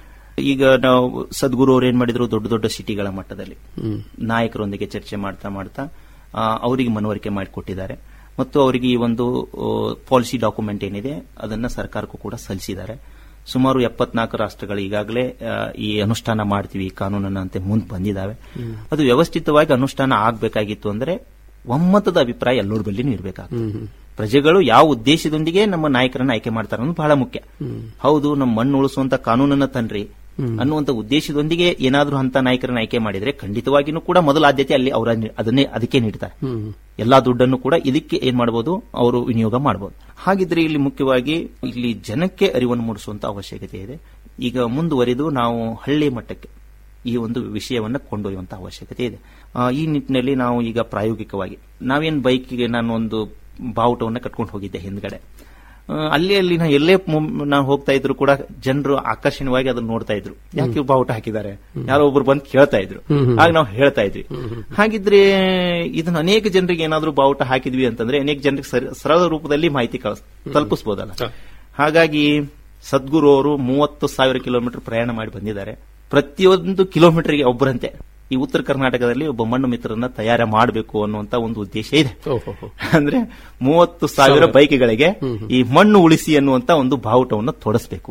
ಈಗ ನಾವು ಸದ್ಗುರು ಅವ್ರು ಏನ್ ಮಾಡಿದ್ರು ದೊಡ್ಡ ದೊಡ್ಡ ಸಿಟಿಗಳ ಮಟ್ಟದಲ್ಲಿ ಹ್ಮ್. ನಾಯಕರೊಂದಿಗೆ ಚರ್ಚೆ ಮಾಡ್ತಾ ಮಾಡ್ತಾ ಆ, ಅವರಿಗೆ ಮನವರಿಕೆ ಮಾಡಿಕೊಟ್ಟಿದ್ದಾರೆ ಮತ್ತು ಅವರಿಗೆ ಈ ಒಂದು ಪಾಲಿಸಿ ಡಾಕ್ಯುಮೆಂಟ್ ಏನಿದೆ ಅದನ್ನ ಸರ್ಕಾರಕ್ಕೂ ಕೂಡ ಸಲ್ಲಿಸಿದ್ದಾರೆ ಸುಮಾರು ಎಪ್ಪತ್ನಾಲ್ಕು ರಾಷ್ಟ್ರಗಳು ಈಗಾಗಲೇ ಆ, ಈ ಅನುಷ್ಠಾನ ಮಾಡ್ತೀವಿ ಈ ಕಾನೂನನ್ನ ಅಂತ ಮುಂದೆ ಬಂದಿದ್ದಾವೆ ಅದು ವ್ಯವಸ್ಥಿತವಾಗಿ ಅನುಷ್ಠಾನ ಆಗಬೇಕಾಗಿತ್ತು ಅಂದ್ರೆ ಒಮ್ಮತದ ಅಭಿಪ್ರಾಯ ಎಲ್ಲರ ಬಲ್ಲಿನೂ ಇರಬೇಕಾಗ್ತದೆ ಪ್ರಜೆಗಳು ಯಾವ ಉದ್ದೇಶದೊಂದಿಗೆ ನಮ್ಮ ನಾಯಕರನ್ನ ಆಯ್ಕೆ ಮಾಡ್ತಾರೆ ಅನ್ನೋದು ಬಹಳ ಮುಖ್ಯ ಹೌದು ನಮ್ಮ ಮಣ್ಣು ಉಳಿಸುವಂತ ಕಾನೂನನ್ನ ತನ್ರಿ ಅನ್ನುವಂತ ಉದ್ದೇಶದೊಂದಿಗೆ ಏನಾದ್ರೂ ಅಂತ ನಾಯಕರನ್ನ ಆಯ್ಕೆ ಮಾಡಿದ್ರೆ ಖಂಡಿತವಾಗಿನೂ ಕೂಡ ಮೊದಲ ಆದ್ಯತೆ ಅಲ್ಲಿ ಅವರ ಅದನ್ನೇ ಅದಕ್ಕೆ ನೀಡ್ತಾರೆ ಎಲ್ಲಾ ದುಡ್ಡನ್ನು ಕೂಡ ಇದಕ್ಕೆ ಏನ್ ಮಾಡಬಹುದು ಅವರು ವಿನಿಯೋಗ ಮಾಡಬಹುದು ಹಾಗಿದ್ರೆ ಇಲ್ಲಿ ಮುಖ್ಯವಾಗಿ ಇಲ್ಲಿ ಜನಕ್ಕೆ ಅರಿವನ್ನು ಮೂಡಿಸುವಂತ ಅವಶ್ಯಕತೆ ಇದೆ ಈಗ ಮುಂದುವರಿದು ನಾವು ಹಳ್ಳಿ ಮಟ್ಟಕ್ಕೆ ಈ ಒಂದು ವಿಷಯವನ್ನ ಕೊಂಡೊಯ್ಯುವಂತ ಅವಶ್ಯಕತೆ ಇದೆ ಆ, ಈ ನಿಟ್ಟಿನಲ್ಲಿ ನಾವು ಈಗ ಪ್ರಾಯೋಗಿಕವಾಗಿ ನಾವೇನ್ ಬೈಕ್ಗೆ ನಾನು ಒಂದು ಬಾವುಟವನ್ನ ಕಟ್ಕೊಂಡು ಹೋಗಿದ್ದೆ ಹಿಂದ್ಗಡೆ ಆ, ಅಲ್ಲಿ ಅಲ್ಲಿ ನಾ ಎಲ್ಲೇ ನಾವು ಹೋಗ್ತಾ ಇದ್ರು ಕೂಡ ಜನರು ಆಕರ್ಷಣೀಯವಾಗಿ ಅದನ್ನ ನೋಡ್ತಾ ಇದ್ರು ಯಾಕೆ ಇವ್ರು ಬಾವುಟ ಹಾಕಿದ್ದಾರೆ ಯಾರೋ ಒಬ್ರು ಬಂದು ಕೇಳ್ತಾ ಇದ್ರು ಆಗ ನಾವು ಹೇಳ್ತಾ ಇದ್ವಿ ಹಾಗಿದ್ರೆ ಇದನ್ನ ಅನೇಕ ಜನರಿಗೆ ಏನಾದ್ರೂ ಬಾವುಟ ಹಾಕಿದ್ವಿ ಅಂತಂದ್ರೆ ಅನೇಕ ಜನರಿಗೆ ಸರ- ಸರಳ ರೂಪದಲ್ಲಿ ಮಾಹಿತಿ ಕಳಿಸ್ ತಲುಪಿಸಬಹುದಲ್ಲ ಹಾಗಾಗಿ ಸದ್ಗುರು ಅವರು ಮೂವತ್ತು ಸಾವಿರ ಕಿಲೋಮೀಟರ್ ಪ್ರಯಾಣ ಮಾಡಿ ಬಂದಿದ್ದಾರೆ ಪ್ರತಿಯೊಂದು ಕಿಲೋಮೀಟರ್ಗೆ ಒಬ್ಬರಂತೆ ಈ ಉತ್ತರ ಕರ್ನಾಟಕದಲ್ಲಿ ಒಬ್ಬ ಮಣ್ಣು ಮಿತ್ರರನ್ನ ತಯಾರ ಮಾಡಬೇಕು ಅನ್ನುವಂತ ಒಂದು ಉದ್ದೇಶ ಇದೆ ಓಹೋ ಅಂದ್ರೆ ಮೂವತ್ತು ಸಾವಿರ ಬೈಕ್ಗಳಿಗೆ ಈ ಮಣ್ಣು ಉಳಿಸಿ ಅನ್ನುವಂತ ಒಂದು ಬಾವುಟವನ್ನು ತೊಡಸ್ಬೇಕು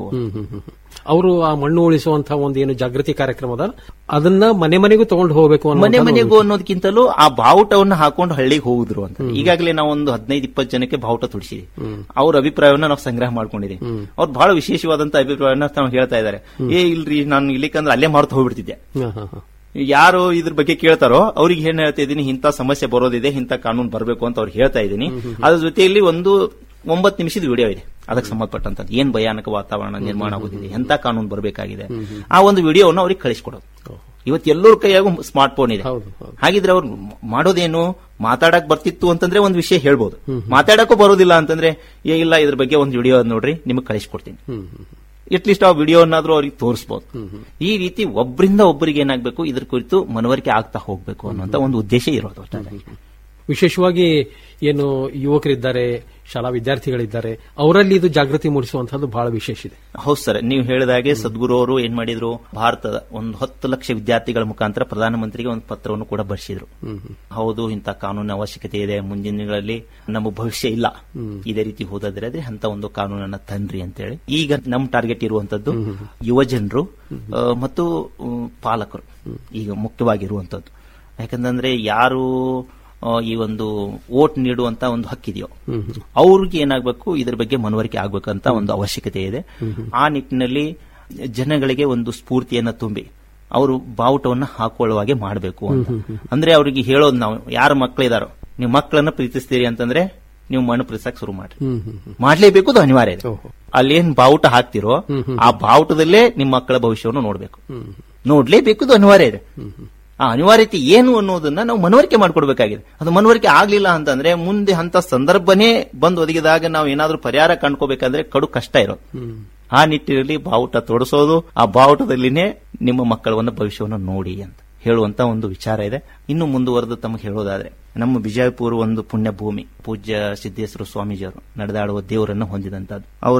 ಅವರು ಆ ಮಣ್ಣು ಉಳಿಸುವಂತಹ ಒಂದು ಏನು ಜಾಗೃತಿ ಕಾರ್ಯಕ್ರಮದ ಅದನ್ನ ಮನೆ ಮನೆಗೂ ತಗೊಂಡು ಹೋಗಬೇಕು ಅನ್ನೋ ಮನೆ ಮನೆಗೂ ಅನ್ನೋದಕ್ಕಿಂತಲೂ ಆ ಬಾವುಟವನ್ನು ಹಾಕೊಂಡು ಹಳ್ಳಿಗೆ ಹೋಗುದ್ರು ಅಂತ ಈಗಾಗಲೇ ನಾವು ಒಂದು ಹದಿನೈದು ಇಪ್ಪತ್ತು ಜನಕ್ಕೆ ಬಾವುಟ ತುಡಿಸಿದ್ವಿ ಅವ್ರ ಅಭಿಪ್ರಾಯವನ್ನ ನಾವು ಸಂಗ್ರಹ ಮಾಡ್ಕೊಂಡಿದ್ದೀವಿ ಅವ್ರು ಬಹಳ ವಿಶೇಷವಾದಂತ ಅಭಿಪ್ರಾಯವನ್ನ ನಾವು ಹೇಳ್ತಾ ಇದ್ದಾರೆ ಏ ಇಲ್ರಿ ನಾನು ಇಲ್ಲಿಕಂದ್ರೆ ಅಲ್ಲೇ ಮಾರುತ್ತ ಹೋಗ್ಬಿಡ್ತಿದ್ದೆ ಹಾ, ಹಾ, ಹಾ. ಯಾರು ಇದ್ರ ಬಗ್ಗೆ ಕೇಳ್ತಾರೋ ಅವ್ರಿಗೆ ಏನ್ ಹೇಳ್ತಾ ಇದ್ದೀನಿ ಇಂಥ ಸಮಸ್ಯೆ ಬರೋದಿದೆ ಇಂಥ ಕಾನೂನು ಬರಬೇಕು ಅಂತ ಅವ್ರಿಗೆ ಹೇಳ್ತಾ ಇದ್ದೀನಿ ಅದ್ರ ಜೊತೆಯಲ್ಲಿ ಒಂದು ಒಂಬತ್ತು ನಿಮಿಷದ ವಿಡಿಯೋ ಇದೆ ಅದಕ್ಕೆ ಸಂಬಂಧಪಟ್ಟಂತ ಏನ್ ಭಯಾನಕ ವಾತಾವರಣ ನಿರ್ಮಾಣ ಆಗುತ್ತಿದೆ ಎಂತ ಕಾನೂನು ಬರಬೇಕಾಗಿದೆ ಆ ಒಂದು ವಿಡಿಯೋವನ್ನು ಅವ್ರಿಗೆ ಕಳಿಸ್ಕೊಡೋದು ಇವತ್ತು ಎಲ್ಲರ ಕೈಯಾಗೂ ಸ್ಮಾರ್ಟ್ ಫೋನ್ ಇದೆ ಹೌದು ಹೌದು ಹಾಗಿದ್ರೆ ಅವ್ರು ಮಾಡೋದೇನು ಮಾತಾಡಕ್ ಬರ್ತಿತ್ತು ಅಂತಂದ್ರೆ ಒಂದು ವಿಷಯ ಹೇಳ್ಬೋದು ಮಾತಾಡಕ್ಕೂ ಬರೋದಿಲ್ಲ ಅಂತಂದ್ರೆ ಏ ಇಲ್ಲ ಇದ್ರ ಬಗ್ಗೆ ಒಂದು ವಿಡಿಯೋ ನೋಡ್ರಿ ನಿಮಗೆ ಕಳಿಸ್ಕೊಡ್ತೀನಿ ಹ್ಮ್ ಹ್ಮ್ ಅಟ್ಲೀಸ್ಟ್ ಆ ವಿಡಿಯೋನಾದ್ರೂ ಅವ್ರಿಗೆ ತೋರಿಸಬಹುದು ಈ ರೀತಿ ಒಬ್ಬರಿಂದ ಒಬ್ಬರಿಗೆ ಏನಾಗಬೇಕು ಇದ್ರ ಕುರಿತು ಮನವರಿಕೆ ಆಗ್ತಾ ಹೋಗ್ಬೇಕು ಅನ್ನುವಂತ ಒಂದು ಉದ್ದೇಶ ಇರೋದು ಒಟ್ಟಾರೆ. ವಿಶೇಷವಾಗಿ ಏನು ಯುವಕರಿದ್ದಾರೆ ಶಾಲಾ ವಿದ್ಯಾರ್ಥಿಗಳಿದ್ದಾರೆ ಅವರಲ್ಲಿ ಇದು ಜಾಗೃತಿ ಮೂಡಿಸುವಂತಹದ್ದು ಬಹಳ ವಿಶೇಷ ಇದೆ ಹೌದು ಸರ್ ನೀವು ಹೇಳಿದಾಗೆ ಸದ್ಗುರು ಅವರು ಏನ್ ಮಾಡಿದ್ರು ಭಾರತದ ಒಂದು ಹತ್ತು ಲಕ್ಷ ವಿದ್ಯಾರ್ಥಿಗಳ ಮುಖಾಂತರ ಪ್ರಧಾನಮಂತ್ರಿಗೆ ಒಂದು ಪತ್ರವನ್ನು ಕೂಡ ಬರೆಸಿದ್ರು ಹೌದು ಇಂಥ ಕಾನೂನಿನ ಅವಶ್ಯಕತೆ ಇದೆ ಮುಂದಿನ ದಿನಗಳಲ್ಲಿ ನಮ್ಮ ಭವಿಷ್ಯ ಇಲ್ಲ ಇದೇ ರೀತಿ ಹೋದಾದ್ರೆ ಅದೇ ಅಂತ ಒಂದು ಕಾನೂನನ್ನ ತನ್ರಿ ಅಂತೇಳಿ ಈಗ ನಮ್ಮ ಟಾರ್ಗೆಟ್ ಇರುವಂತದ್ದು ಯುವ ಜನರು ಆ, ಮತ್ತು ಉಮ್, ಪಾಲಕರು ಈಗ ಮುಖ್ಯವಾಗಿರುವಂತದ್ದು ಯಾಕಂತಂದ್ರೆ ಯಾರು ಆ, ಈ ಒಂದು ವೋಟ್ ನೀಡುವಂತ ಒಂದು ಹಕ್ಕಿದೆಯೋ ಅವ್ರಿಗೆ ಏನಾಗಬೇಕು ಇದ್ರ ಬಗ್ಗೆ ಮನವರಿಕೆ ಆಗ್ಬೇಕಂತ ಒಂದು ಅವಶ್ಯಕತೆ ಇದೆ ಆ ನಿಟ್ಟಿನಲ್ಲಿ ಜನಗಳಿಗೆ ಒಂದು ಸ್ಫೂರ್ತಿಯನ್ನ ತುಂಬಿ ಅವರು ಬಾವುಟವನ್ನ ಹಾಕೊಳ್ಳುವ ಹಾಗೆ ಮಾಡಬೇಕು ಅಂತ ಅಂದ್ರೆ ಅವರಿಗೆ ಹೇಳೋದು ನಾವು ಯಾರ ಮಕ್ಕಳಿದಾರೋ ನೀವು ಮಕ್ಕಳನ್ನ ಪ್ರೀತಿಸ್ತೀರಿ ಅಂತಂದ್ರೆ ನೀವು ಮಣ್ಣು ಪ್ರೀತಿಸಕ್ ಶುರು ಮಾಡ್ರಿ ಹ್ಮ್ ಹ್ಮ್ ಹ್ಮ್ ಮಾಡ್ಲೇಬೇಕು ಅದು ಅನಿವಾರ್ಯ ಇದೆ ಓಹೋ. ಅಲ್ಲೇನ್ ಬಾವುಟ ಹಾಕ್ತಿರೋ ಆ ಬಾವುಟದಲ್ಲೇ ನಿಮ್ಮ ಮಕ್ಕಳ ಭವಿಷ್ಯವನ್ನು ನೋಡ್ಬೇಕು ಹ್ಮ್ ನೋಡ್ಲೇಬೇಕು ಇದು ಅನಿವಾರ್ಯ ಇದೆ ಆ ಅನಿವಾರ್ಯತೆ ಏನು ಅನ್ನೋದನ್ನ ನಾವು ಮನವರಿಕೆ ಮಾಡ್ಕೊಡ್ಬೇಕಾಗಿದೆ ಅದು ಮನವರಿಕೆ ಆಗ್ಲಿಲ್ಲ ಅಂತಂದ್ರೆ ಮುಂದೆ ಅಂತ ಸಂದರ್ಭನೇ ಬಂದು ಒದಗಿದಾಗ ನಾವು ಏನಾದ್ರೂ ಪರಿಹಾರ ಕಂಡ್ಕೋಬೇಕಂದ್ರೆ ಕಡು ಕಷ್ಟ ಇರೋದು ಹ್ಮ್ ಆ ನಿಟ್ಟಿನಲ್ಲಿ ಬಾವುಟ ತೊಡಸೋದು ಆ ಬಾವುಟದಲ್ಲಿನೇ ನಿಮ್ಮ ಮಕ್ಕಳವನ್ನ ಭವಿಷ್ಯವನ್ನು ನೋಡಿ ಅಂತ ಹೇಳುವಂತ ಒಂದು ವಿಚಾರ ಇದೆ ಇನ್ನು ಮುಂದುವರೆದು ತಮಗೆ ಹೇಳೋದಾದ್ರೆ ನಮ್ಮ ಬಿಜಾಪುರ ಒಂದು ಪುಣ್ಯ ಭೂಮಿ ಪೂಜ್ಯ ಸಿದ್ದೇಶ್ವರ ಸ್ವಾಮೀಜಿಯವರು ನಡೆದಾಡುವ ದೇವರನ್ನು ಹೊಂದಿದಂತದ್ದು ಅವರ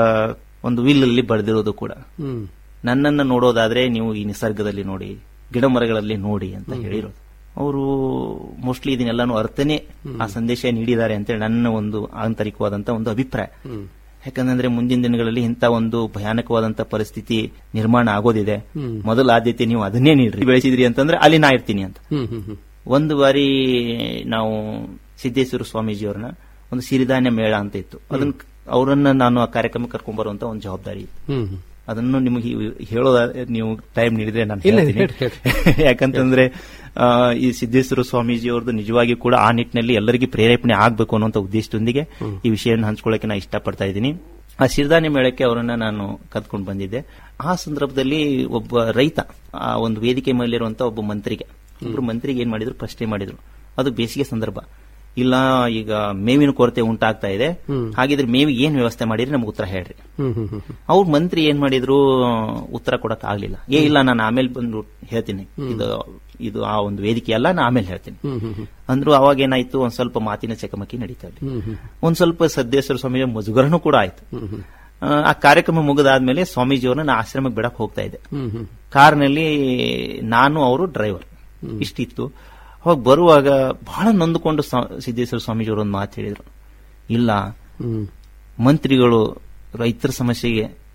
ಒಂದು ವಿಲ್ಲಲ್ಲಿ ಬರೆದಿರೋದು ಕೂಡ ಹ್ಮ್ ನನ್ನನ್ನ ನೋಡೋದಾದ್ರೆ ನೀವು ಈ ನಿಸರ್ಗದಲ್ಲಿ ನೋಡಿ ಗಿಡ ಮರಗಳಲ್ಲಿ ನೋಡಿ ಅಂತ ಹೇಳಿರೋದು ಅವರು ಮೋಸ್ಟ್ಲಿ ಇದನ್ನೆಲ್ಲಾನು ಅರ್ಥನೇ ಆ ಸಂದೇಶ ನೀಡಿದ್ದಾರೆ ಅಂತೇಳಿ ನನ್ನ ಒಂದು ಆಂತರಿಕವಾದಂತ ಒಂದು ಅಭಿಪ್ರಾಯ ಯಾಕಂದ್ರೆ ಮುಂದಿನ ದಿನಗಳಲ್ಲಿ ಇಂಥ ಒಂದು ಭಯಾನಕವಾದಂತ ಪರಿಸ್ಥಿತಿ ನಿರ್ಮಾಣ ಆಗೋದಿದೆ ಮೊದಲ ಆದ್ಯತೆ ನೀವು ಅದನ್ನೇ ನೀಡ್ರಿ ಬೆಳೆಸಿದ್ರಿ ಅಂತಂದ್ರೆ ಅಲ್ಲಿ ನಾ ಇರ್ತೀನಿ ಅಂತ ಹ್ಮ್ ಹ್ಮ್ ಹ್ಮ್ ಒಂದು ಬಾರಿ ನಾವು ಸಿದ್ದೇಶ್ವರ ಸ್ವಾಮೀಜಿಯವ್ರನ್ನ ಒಂದು ಸಿರಿಧಾನ್ಯ ಮೇಳ ಅಂತ ಇತ್ತು ಅದನ್ನ ಅವರನ್ನ ನಾನು ಆ ಕಾರ್ಯಕ್ರಮ ಕರ್ಕೊಂಡ್ ಬರುವಂತ ಒಂದು ಜವಾಬ್ದಾರಿ ಇತ್ತು ಹ್ಮ್ ಹ್ಮ್ ಅದನ್ನು ನಿಮಗೆ ಹೇಳೋದ ನೀವು ಟೈಮ್ ನೀಡಿದ್ರೆ ನಾನು ಇಲ್ಲ, ಹೇಳ್ತೀನಿ ಹೇಳಿ, ಹೇಳಿ. ಯಾಕಂತಂದ್ರೆ ಆ, ಈ ಸಿದ್ದೇಶ್ವರ ಸ್ವಾಮೀಜಿ ಅವ್ರದ್ದು ನಿಜವಾಗಿ ಕೂಡ ಆ ನಿಟ್ಟಿನಲ್ಲಿ ಎಲ್ಲರಿಗೂ ಪ್ರೇರೇಪಣೆ ಆಗ್ಬೇಕು ಅನ್ನುವಂತ ಉದ್ದೇಶದೊಂದಿಗೆ ಈ ವಿಷಯವನ್ನು ಹಂಚ್ಕೊಳ್ಳಕ್ಕೆ ನಾನು ಇಷ್ಟಪಡ್ತಾ ಇದ್ದೀನಿ ಆ ಸಿರಿಧಾನ್ಯ ಮೇಳಕ್ಕೆ ಅವರನ್ನ ನಾನು ಕದ್ಕೊಂಡು ಬಂದಿದ್ದೆ ಆ ಸಂದರ್ಭದಲ್ಲಿ ಒಬ್ಬ ರೈತ ಆ ಒಂದು ವೇದಿಕೆ ಮೇಲಿರುವಂತ ಒಬ್ಬ ಮಂತ್ರಿಗೆ ಒಬ್ರು ಮಂತ್ರಿಗೆ ಏನ್ ಮಾಡಿದ್ರು ಪ್ರಶ್ನೆ ಮಾಡಿದ್ರು ಅದು ಬೇಸಿಗೆ ಸಂದರ್ಭ ಇಲ್ಲ ಈಗ ಮೇವಿನ ಕೊರತೆ ಉಂಟಾಗ್ತಾ ಇದೆ ಹಾಗಿದ್ರೆ ಮೇವಿಗೆ ಏನ್ ವ್ಯವಸ್ಥೆ ಮಾಡಿದ್ರೆ ನಮ್ಗೆ ಉತ್ತರ ಹೇಳ್ರಿ ಹ್ಮ್ ಹ್ಮ್ ಹ್ಮ್ ಹ್ಮ್ ಅವ್ರ ಮಂತ್ರಿ ಏನ್ ಮಾಡಿದ್ರು ಉತ್ತರ ಕೊಡಕ್ ಆಗ್ಲಿಲ್ಲ ಏ ಇಲ್ಲ ನಾನು ಆಮೇಲೆ ಬಂದು ಹೇಳ್ತೀನಿ ಇದು ಇದು ಆ ಒಂದು ವೇದಿಕೆ ಅಲ್ಲ ನಾನು ಆಮೇಲೆ ಹೇಳ್ತೀನಿ ಹ್ಮ್ ಹ್ಮ್ ಹ್ಮ್ ಅಂದ್ರು ಅವಾಗ ಏನಾಯ್ತು ಒಂದ್ ಸ್ವಲ್ಪ ಮಾತಿನ ಚಕಮಕಿ ನಡೀತಾ ಇದೆ ಹ್ಮ್ ಹ್ಮ್ ಒಂದ್ ಸ್ವಲ್ಪ ಸದ್ದೇಶ್ವರ ಸ್ವಾಮೀಜಿ ಮುಜುಗರನೂ ಕೂಡ ಆಯ್ತು ಹ್ಮ್ ಹ್ಮ್ ಆ, ಆ ಕಾರ್ಯಕ್ರಮ ಮುಗಿದಾದ್ಮೇಲೆ ಸ್ವಾಮೀಜಿಯವ್ರನ್ನ ನಾ ಆಶ್ರಮಕ್ಕೆ ಬಿಡಕ್ ಹೋಗ್ತಾ ಇದ್ದೆ ಹ್ಮ್ ಹ್ಮ್ ಕಾರ್ನಲ್ಲಿ ನಾನು ಅವರು ಡ್ರೈವರ್ ಇಷ್ಟಿತ್ತು ಅವಾಗ ಬರುವಾಗ ಬಹಳ ನೊಂದುಕೊಂಡು ಸ್ವಾ- ಸಿದ್ದೇಶ್ವರ ಸ್ವಾಮೀಜಿಯವರು ಒಂದು ಮಾತು ಹೇಳಿದ್ರು ಇಲ್ಲ ಹ್ಮ್ ಮಂತ್ರಿಗಳು ರೈತರ ಸಮಸ್ಯೆಗೆ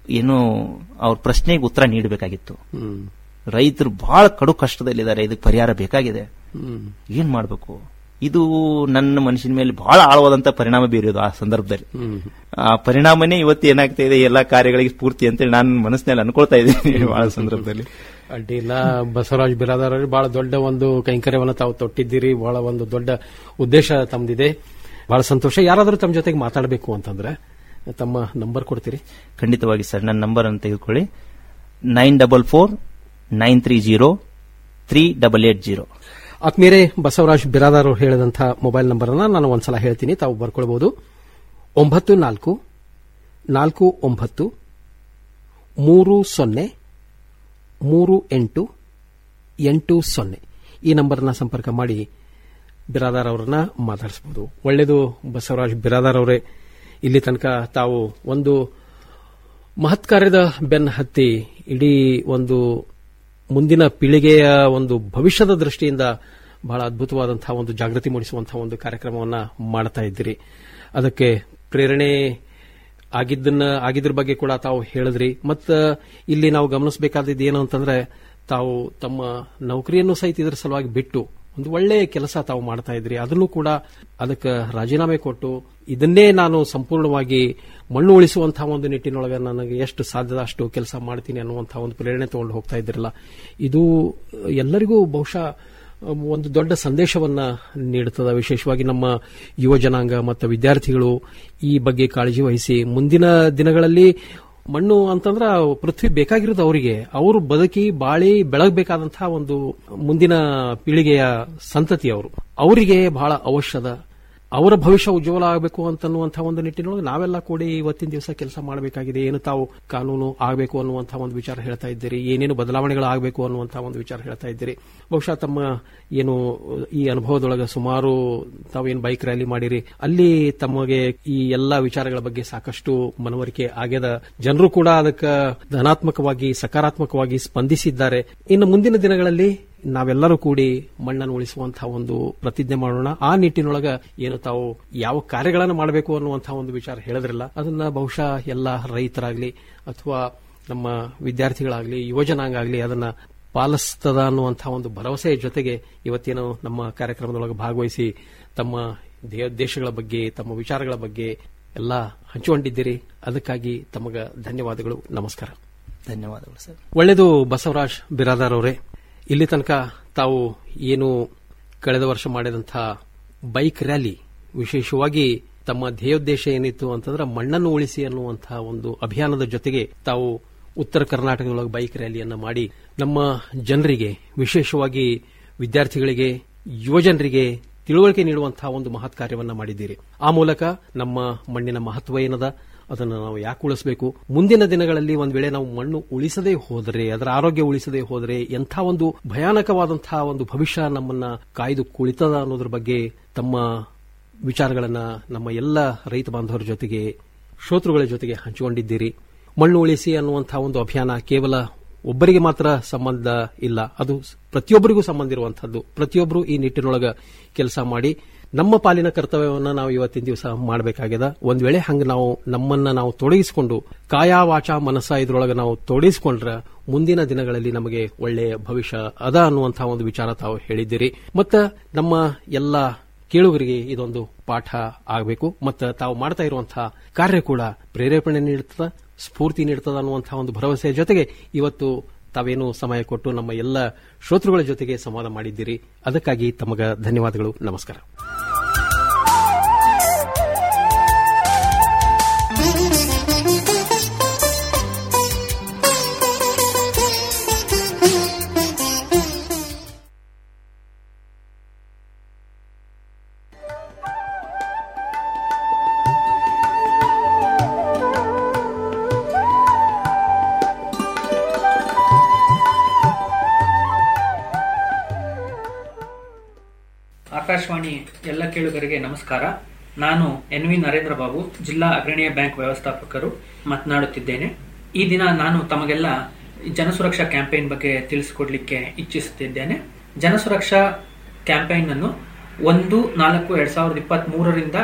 ಏನು ಅವ್ರ ಪ್ರಶ್ನೆಗೆ ಉತ್ತರ ನೀಡಬೇಕಾಗಿತ್ತು ಹ್ಮ್ ರೈತರು ಬಹಳ ಕಡು ಕಷ್ಟದಲ್ಲಿದ್ದಾರೆ ಇದಕ್ಕೆ ಪರಿಹಾರ ಬೇಕಾಗಿದೆ ಹ್ಮ್ ಏನ್ ಮಾಡಬೇಕು ಇದು ನನ್ನ ಮನುಷ್ಯನ ಮೇಲೆ ಬಹಳ ಆಳವಾದಂತ ಪರಿಣಾಮ ಬೀರೋದು ಆ ಸಂದರ್ಭದಲ್ಲಿ ಹ್ಮ್ ಆ ಪರಿಣಾಮನೇ ಇವತ್ತು ಏನಾಗ್ತಾ ಇದೆ ಎಲ್ಲಾ ಕಾರ್ಯಗಳಿಗೆ ಸ್ಫೂರ್ತಿ ಅಂತೇಳಿ ನಾನು ಮನಸ್ಸಿನಲ್ಲಿ ಅನ್ಕೊಳ್ತಾ ಇದ್ದೀನಿ ಬಹಳ ಸಂದರ್ಭದಲ್ಲಿ ಅಡ್ಡಿಲ್ಲ ಬಸವರಾಜ್ ಬಿರಾದಾರ್ ಅವರು ಬಹಳ ದೊಡ್ಡ ಒಂದು ಕೈಂಕರ್ಯವನ್ನು ತಾವು ತೊಟ್ಟಿದ್ದೀರಿ ಬಹಳ ಒಂದು ದೊಡ್ಡ ಉದ್ದೇಶ ತಮ್ದಿದೆ ಬಹಳ ಸಂತೋಷ ಯಾರಾದರೂ ತಮ್ಮ ಜೊತೆಗೆ ಮಾತಾಡಬೇಕು ಅಂತಂದ್ರೆ ತಮ್ಮ ನಂಬರ್ ಕೊಡ್ತೀರಿ ಖಂಡಿತವಾಗಿ ಸರ್ ನನ್ನ ನಂಬರ್ ಅನ್ನು ತೆಗೆದುಕೊಳ್ಳಿ nine double four nine three zero three double eight zero ಆತ್ಮೀಯರೇ ಬಸವರಾಜ್ ಬಿರಾದಾರ್ ಅವರು ಹೇಳಿದಂತಹ ಮೊಬೈಲ್ ನಂಬರ್ ಅನ್ನ ನಾನು ಒಂದ್ಸಲ ಹೇಳ್ತೀನಿ ತಾವು ಬರ್ಕೊಳ್ಬಹುದು ಒಂಬತ್ತು ನಾಲ್ಕು ನಾಲ್ಕು ಒಂಬತ್ತು ಮೂರು ಸೊನ್ನೆ ಮೂರು ಎಂಟು ಎಂಟು ಸೊನ್ನೆ ಈ ನಂಬರ್ನ ಸಂಪರ್ಕ ಮಾಡಿ ಬಿರಾದಾರ್ ಅವರನ್ನ ಮಾತಾಡಿಸಬಹುದು ಒಳ್ಳೆಯದು ಬಸವರಾಜ್ ಬಿರಾದಾರ್ ಅವರೇ ಇಲ್ಲಿ ತನಕ ತಾವು ಒಂದು ಮಹತ್ ಕಾರ್ಯದ ಬೆನ್ನ ಹತ್ತಿ ಇಡೀ ಒಂದು ಮುಂದಿನ ಪೀಳಿಗೆಯ ಒಂದು ಭವಿಷ್ಯದ ದೃಷ್ಟಿಯಿಂದ ಬಹಳ ಅದ್ಭುತವಾದಂತಹ ಒಂದು ಜಾಗೃತಿ ಮೂಡಿಸುವಂತಹ ಒಂದು ಕಾರ್ಯಕ್ರಮವನ್ನ ಮಾಡ್ತಾ ಇದ್ದೀರಿ ಅದಕ್ಕೆ ಪ್ರೇರಣೆ ಆಗಿದ್ದನ್ನ ಆಗಿದ್ರ ಬಗ್ಗೆ ಕೂಡ ತಾವು ಹೇಳಿದ್ರಿ ಮತ್ತ ಇಲ್ಲಿ ನಾವು ಗಮನಿಸಬೇಕಾದದ್ದು ಏನು ಅಂತಂದ್ರೆ ತಾವು ತಮ್ಮ ನೌಕರಿಯನ್ನು ಸಹಿತ ಇದರ ಸಲುವಾಗಿ ಬಿಟ್ಟು ಒಂದು ಒಳ್ಳೆಯ ಕೆಲಸ ತಾವು ಮಾಡ್ತಾ ಇದ್ರಿ ಅದನ್ನು ಕೂಡ ಅದಕ್ಕೆ ರಾಜೀನಾಮೆ ಕೊಟ್ಟು ಇದನ್ನೇ ನಾನು ಸಂಪೂರ್ಣವಾಗಿ ಮಣ್ಣು ಉಳಿಸುವಂತಹ ಒಂದು ನಿಟ್ಟಿನೊಳಗೆ ನನಗೆ ಎಷ್ಟು ಸಾಧ್ಯದ ಅಷ್ಟು ಕೆಲಸ ಮಾಡ್ತೀನಿ ಅನ್ನುವಂತಹ ಒಂದು ಪ್ರೇರಣೆ ತಗೊಂಡು ಹೋಗ್ತಾ ಇದ್ದಿರಲ್ಲ ಇದು ಎಲ್ಲರಿಗೂ ಬಹುಶಃ ಒಂದು ದೊಡ್ಡ ಸಂದೇಶವನ್ನ ನೀಡುತ್ತದೆ ವಿಶೇಷವಾಗಿ ನಮ್ಮ ಯುವ ಜನಾಂಗ ಮತ್ತು ವಿದ್ಯಾರ್ಥಿಗಳು ಈ ಬಗ್ಗೆ ಕಾಳಜಿ ವಹಿಸಿ ಮುಂದಿನ ದಿನಗಳಲ್ಲಿ ಮಣ್ಣು ಅಂತಂದ್ರ ಪೃಥ್ವಿ ಬೇಕಾಗಿರೋದು ಅವರಿಗೆ ಅವರು ಬದುಕಿ ಬಾಳಿ ಬೆಳಗಬೇಕಾದಂತಹ ಒಂದು ಮುಂದಿನ ಪೀಳಿಗೆಯ ಸಂತತಿ ಅವರು ಅವರಿಗೆ ಬಹಳ ಅವಶ್ಯದ ಅವರ ಭವಿಷ್ಯ ಉಜ್ವಲ ಆಗಬೇಕು ಅಂತನ್ನುವಂತಹ ಒಂದು ನಿಟ್ಟಿನೊಳಗೆ ನಾವೆಲ್ಲ ಕೂಡಿ ಇವತ್ತಿನ ದಿವಸ ಕೆಲಸ ಮಾಡಬೇಕಾಗಿದೆ ಏನು ತಾವು ಕಾನೂನು ಆಗಬೇಕು ಅನ್ನುವಂತಹ ಒಂದು ವಿಚಾರ ಹೇಳ್ತಾ ಇದ್ದೀರಿ ಏನೇನು ಬದಲಾವಣೆಗಳು ಆಗಬೇಕು ಅನ್ನುವಂತಹ ಒಂದು ವಿಚಾರ ಹೇಳ್ತಾ ಇದ್ದೀರಿ ಬಹುಶಃ ತಮ್ಮ ಏನು ಈ ಅನುಭವದೊಳಗೆ ಸುಮಾರು ತಾವೇನು ಬೈಕ್ ರ್ಯಾಲಿ ಮಾಡಿರಿ ಅಲ್ಲಿ ತಮಗೆ ಈ ಎಲ್ಲಾ ವಿಚಾರಗಳ ಬಗ್ಗೆ ಸಾಕಷ್ಟು ಮನವರಿಕೆ ಆಗ್ಯದ ಜನರು ಕೂಡ ಅದಕ್ಕೆ ಧನಾತ್ಮಕವಾಗಿ ಸಕಾರಾತ್ಮಕವಾಗಿ ಸ್ಪಂದಿಸಿದ್ದಾರೆ ಇನ್ನು ಮುಂದಿನ ದಿನಗಳಲ್ಲಿ ನಾವೆಲ್ಲರೂ ಕೂಡಿ ಮಣ್ಣನ್ನು ಉಳಿಸುವಂತಹ ಒಂದು ಪ್ರತಿಜ್ಞೆ ಮಾಡೋಣ ಆ ನಿಟ್ಟಿನೊಳಗ ಏನು ತಾವು ಯಾವ ಕಾರ್ಯಗಳನ್ನು ಮಾಡಬೇಕು ಅನ್ನುವಂತಹ ಒಂದು ವಿಚಾರ ಹೇಳಿದ್ರಲ್ಲ ಅದನ್ನ ಬಹುಶಃ ಎಲ್ಲ ರೈತರಾಗ್ಲಿ ಅಥವಾ ನಮ್ಮ ವಿದ್ಯಾರ್ಥಿಗಳಾಗ್ಲಿ ಯುವಜನಾಂಗ ಆಗಲಿ ಅದನ್ನ ಪಾಲಿಸ್ತದ ಅನ್ನುವಂತಹ ಒಂದು ಭರವಸೆಯ ಜೊತೆಗೆ ಇವತ್ತೇನು ನಮ್ಮ ಕಾರ್ಯಕ್ರಮದೊಳಗೆ ಭಾಗವಹಿಸಿ ತಮ್ಮ ದೇ- ದೇಶಗಳ ಬಗ್ಗೆ ತಮ್ಮ ವಿಚಾರಗಳ ಬಗ್ಗೆ ಎಲ್ಲ ಹಂಚಿಕೊಂಡಿದ್ದೀರಿ ಅದಕ್ಕಾಗಿ ತಮಗ ಧನ್ಯವಾದಗಳು ನಮಸ್ಕಾರ ಧ್ಯನ್ಯವಾದಗಳು ಸರ್ ಒಳ್ಳೆಯದು ಬಸವರಾಜ್ ಬಿರಾದಾರ್ ಅವರೇ ಇಲ್ಲಿ ತನಕ ತಾವು ಏನು ಕಳೆದ ವರ್ಷ ಮಾಡಿದಂತಹ ಬೈಕ್ ರ್ಯಾಲಿ ವಿಶೇಷವಾಗಿ ತಮ್ಮ ಧ್ಯೇಯೋದ್ದೇಶ ಏನಿತ್ತು ಅಂತಂದ್ರೆ ಮಣ್ಣನ್ನು ಉಳಿಸಿ ಅನ್ನುವಂತಹ ಒಂದು ಅಭಿಯಾನದ ಜೊತೆಗೆ ತಾವು ಉತ್ತರ ಕರ್ನಾಟಕದೊಳಗೆ ಬೈಕ್ ರ್ಯಾಲಿಯನ್ನ ಮಾಡಿ ನಮ್ಮ ಜನರಿಗೆ ವಿಶೇಷವಾಗಿ ವಿದ್ಯಾರ್ಥಿಗಳಿಗೆ ಯುವಜನರಿಗೆ ತಿಳುವಳಿಕೆ ನೀಡುವಂತಹ ಒಂದು ಮಹತ್ ಕಾರ್ಯವನ್ನ ಮಾಡಿದ್ದೀರಿ ಆ ಮೂಲಕ ನಮ್ಮ ಮಣ್ಣಿನ ಮಹತ್ವ ಏನದ ಅದನ್ನು ನಾವು ಯಾಕೆ ಉಳಿಸಬೇಕು ಮುಂದಿನ ದಿನಗಳಲ್ಲಿ ಒಂದ್ ವೇಳೆ ನಾವು ಮಣ್ಣು ಉಳಿಸದೇ ಹೋದರೆ ಅದರ ಆರೋಗ್ಯ ಉಳಿಸದೇ ಹೋದರೆ ಎಂಥ ಒಂದು ಭಯಾನಕವಾದಂತಹ ಒಂದು ಭವಿಷ್ಯ ನಮ್ಮನ್ನ ಕಾಯ್ದು ಕುಳಿತದ ಅನ್ನೋದ್ರ ಬಗ್ಗೆ ತಮ್ಮ ವಿಚಾರಗಳನ್ನ ನಮ್ಮ ಎಲ್ಲ ರೈತ ಬಾಂಧವರ ಜೊತೆಗೆ ಶ್ರೋತೃಗಳ ಜೊತೆಗೆ ಹಂಚಿಕೊಂಡಿದ್ದೀರಿ ಮಣ್ಣು ಉಳಿಸಿ ಅನ್ನುವಂತಹ ಒಂದು ಅಭಿಯಾನ ಕೇವಲ ಒಬ್ಬರಿಗೆ ಮಾತ್ರ ಸಂಬಂಧ ಇಲ್ಲ ಅದು ಪ್ರತಿಯೊಬ್ಬರಿಗೂ ಸಂಬಂಧ ಇರುವಂತಹದ್ದು ಪ್ರತಿಯೊಬ್ಬರು ಈ ನಿಟ್ಟಿನೊಳಗ ಕೆಲಸ ಮಾಡಿ ನಮ್ಮ ಪಾಲಿನ ಕರ್ತವ್ಯವನ್ನ ನಾವು ಇವತ್ತಿನ ದಿವಸ ಮಾಡಬೇಕಾಗ್ಯದ ಒಂದ್ ವೇಳೆ ಹಂಗ ನಾವು ನಮ್ಮನ್ನ ನಾವು ತೊಡಗಿಸಿಕೊಂಡು ಕಾಯ ವಾಚ ಮನಸ್ಸ ಇದ್ರೊಳಗೆ ನಾವು ತೊಡಗಿಸಿಕೊಂಡ್ರ ಮುಂದಿನ ದಿನಗಳಲ್ಲಿ ನಮಗೆ ಒಳ್ಳೆಯ ಭವಿಷ್ಯ ಅದ ಅನ್ನುವಂತಹ ಒಂದು ವಿಚಾರ ತಾವು ಹೇಳಿದ್ದೀರಿ ಮತ್ತ ನಮ್ಮ ಎಲ್ಲ ಕೇಳುಗರಿಗೆ ಇದೊಂದು ಪಾಠ ಆಗಬೇಕು ಮತ್ತು ತಾವು ಮಾಡ್ತಾ ಇರುವಂತಹ ಕಾರ್ಯ ಕೂಡ ಪ್ರೇರೇಪಣೆ ನೀಡುತ್ತದ ಸ್ಫೂರ್ತಿ ನೀಡುತ್ತದೆ ಅನ್ನುವಂತಹ ಒಂದು ಭರವಸೆಯ ಜೊತೆಗೆ ಇವತ್ತು ತಾವೇನು ಸಮಯ ಕೊಟ್ಟು ನಮ್ಮ ಎಲ್ಲ ಶ್ರೋತೃಗಳ ಜೊತೆಗೆ ಸಂವಾದ ಮಾಡಿದ್ದೀರಿ ಅದಕ್ಕಾಗಿ ತಮಗ ಧನ್ಯವಾದಗಳು ನಮಸ್ಕಾರ ಆಕಾಶವಾಣಿ ಎಲ್ಲ ಕೇಳುಗರಿಗೆ ನಮಸ್ಕಾರ ನಾನು ಎನ್ ವಿ ನರೇಂದ್ರ ಬಾಬು ಜಿಲ್ಲಾ ಅಗ್ರಣೀಯ ಬ್ಯಾಂಕ್ ವ್ಯವಸ್ಥಾಪಕರು ಮಾತನಾಡುತ್ತಿದ್ದೇನೆ ಈ ದಿನ ನಾನು ತಮಗೆಲ್ಲ ಜನಸುರಕ್ಷಾ ಕ್ಯಾಂಪೇನ್ ಬಗ್ಗೆ ತಿಳಿಸಿಕೊಡ್ಲಿಕ್ಕೆ ಇಚ್ಛಿಸುತ್ತಿದ್ದೇನೆ ಜನಸುರಕ್ಷಾ ಕ್ಯಾಂಪೇನ್ ಅನ್ನು ಒಂದು ನಾಲ್ಕು ಎರಡ್ ಸಾವಿರದ ಇಪ್ಪತ್ತ್ ಮೂರರಿಂದ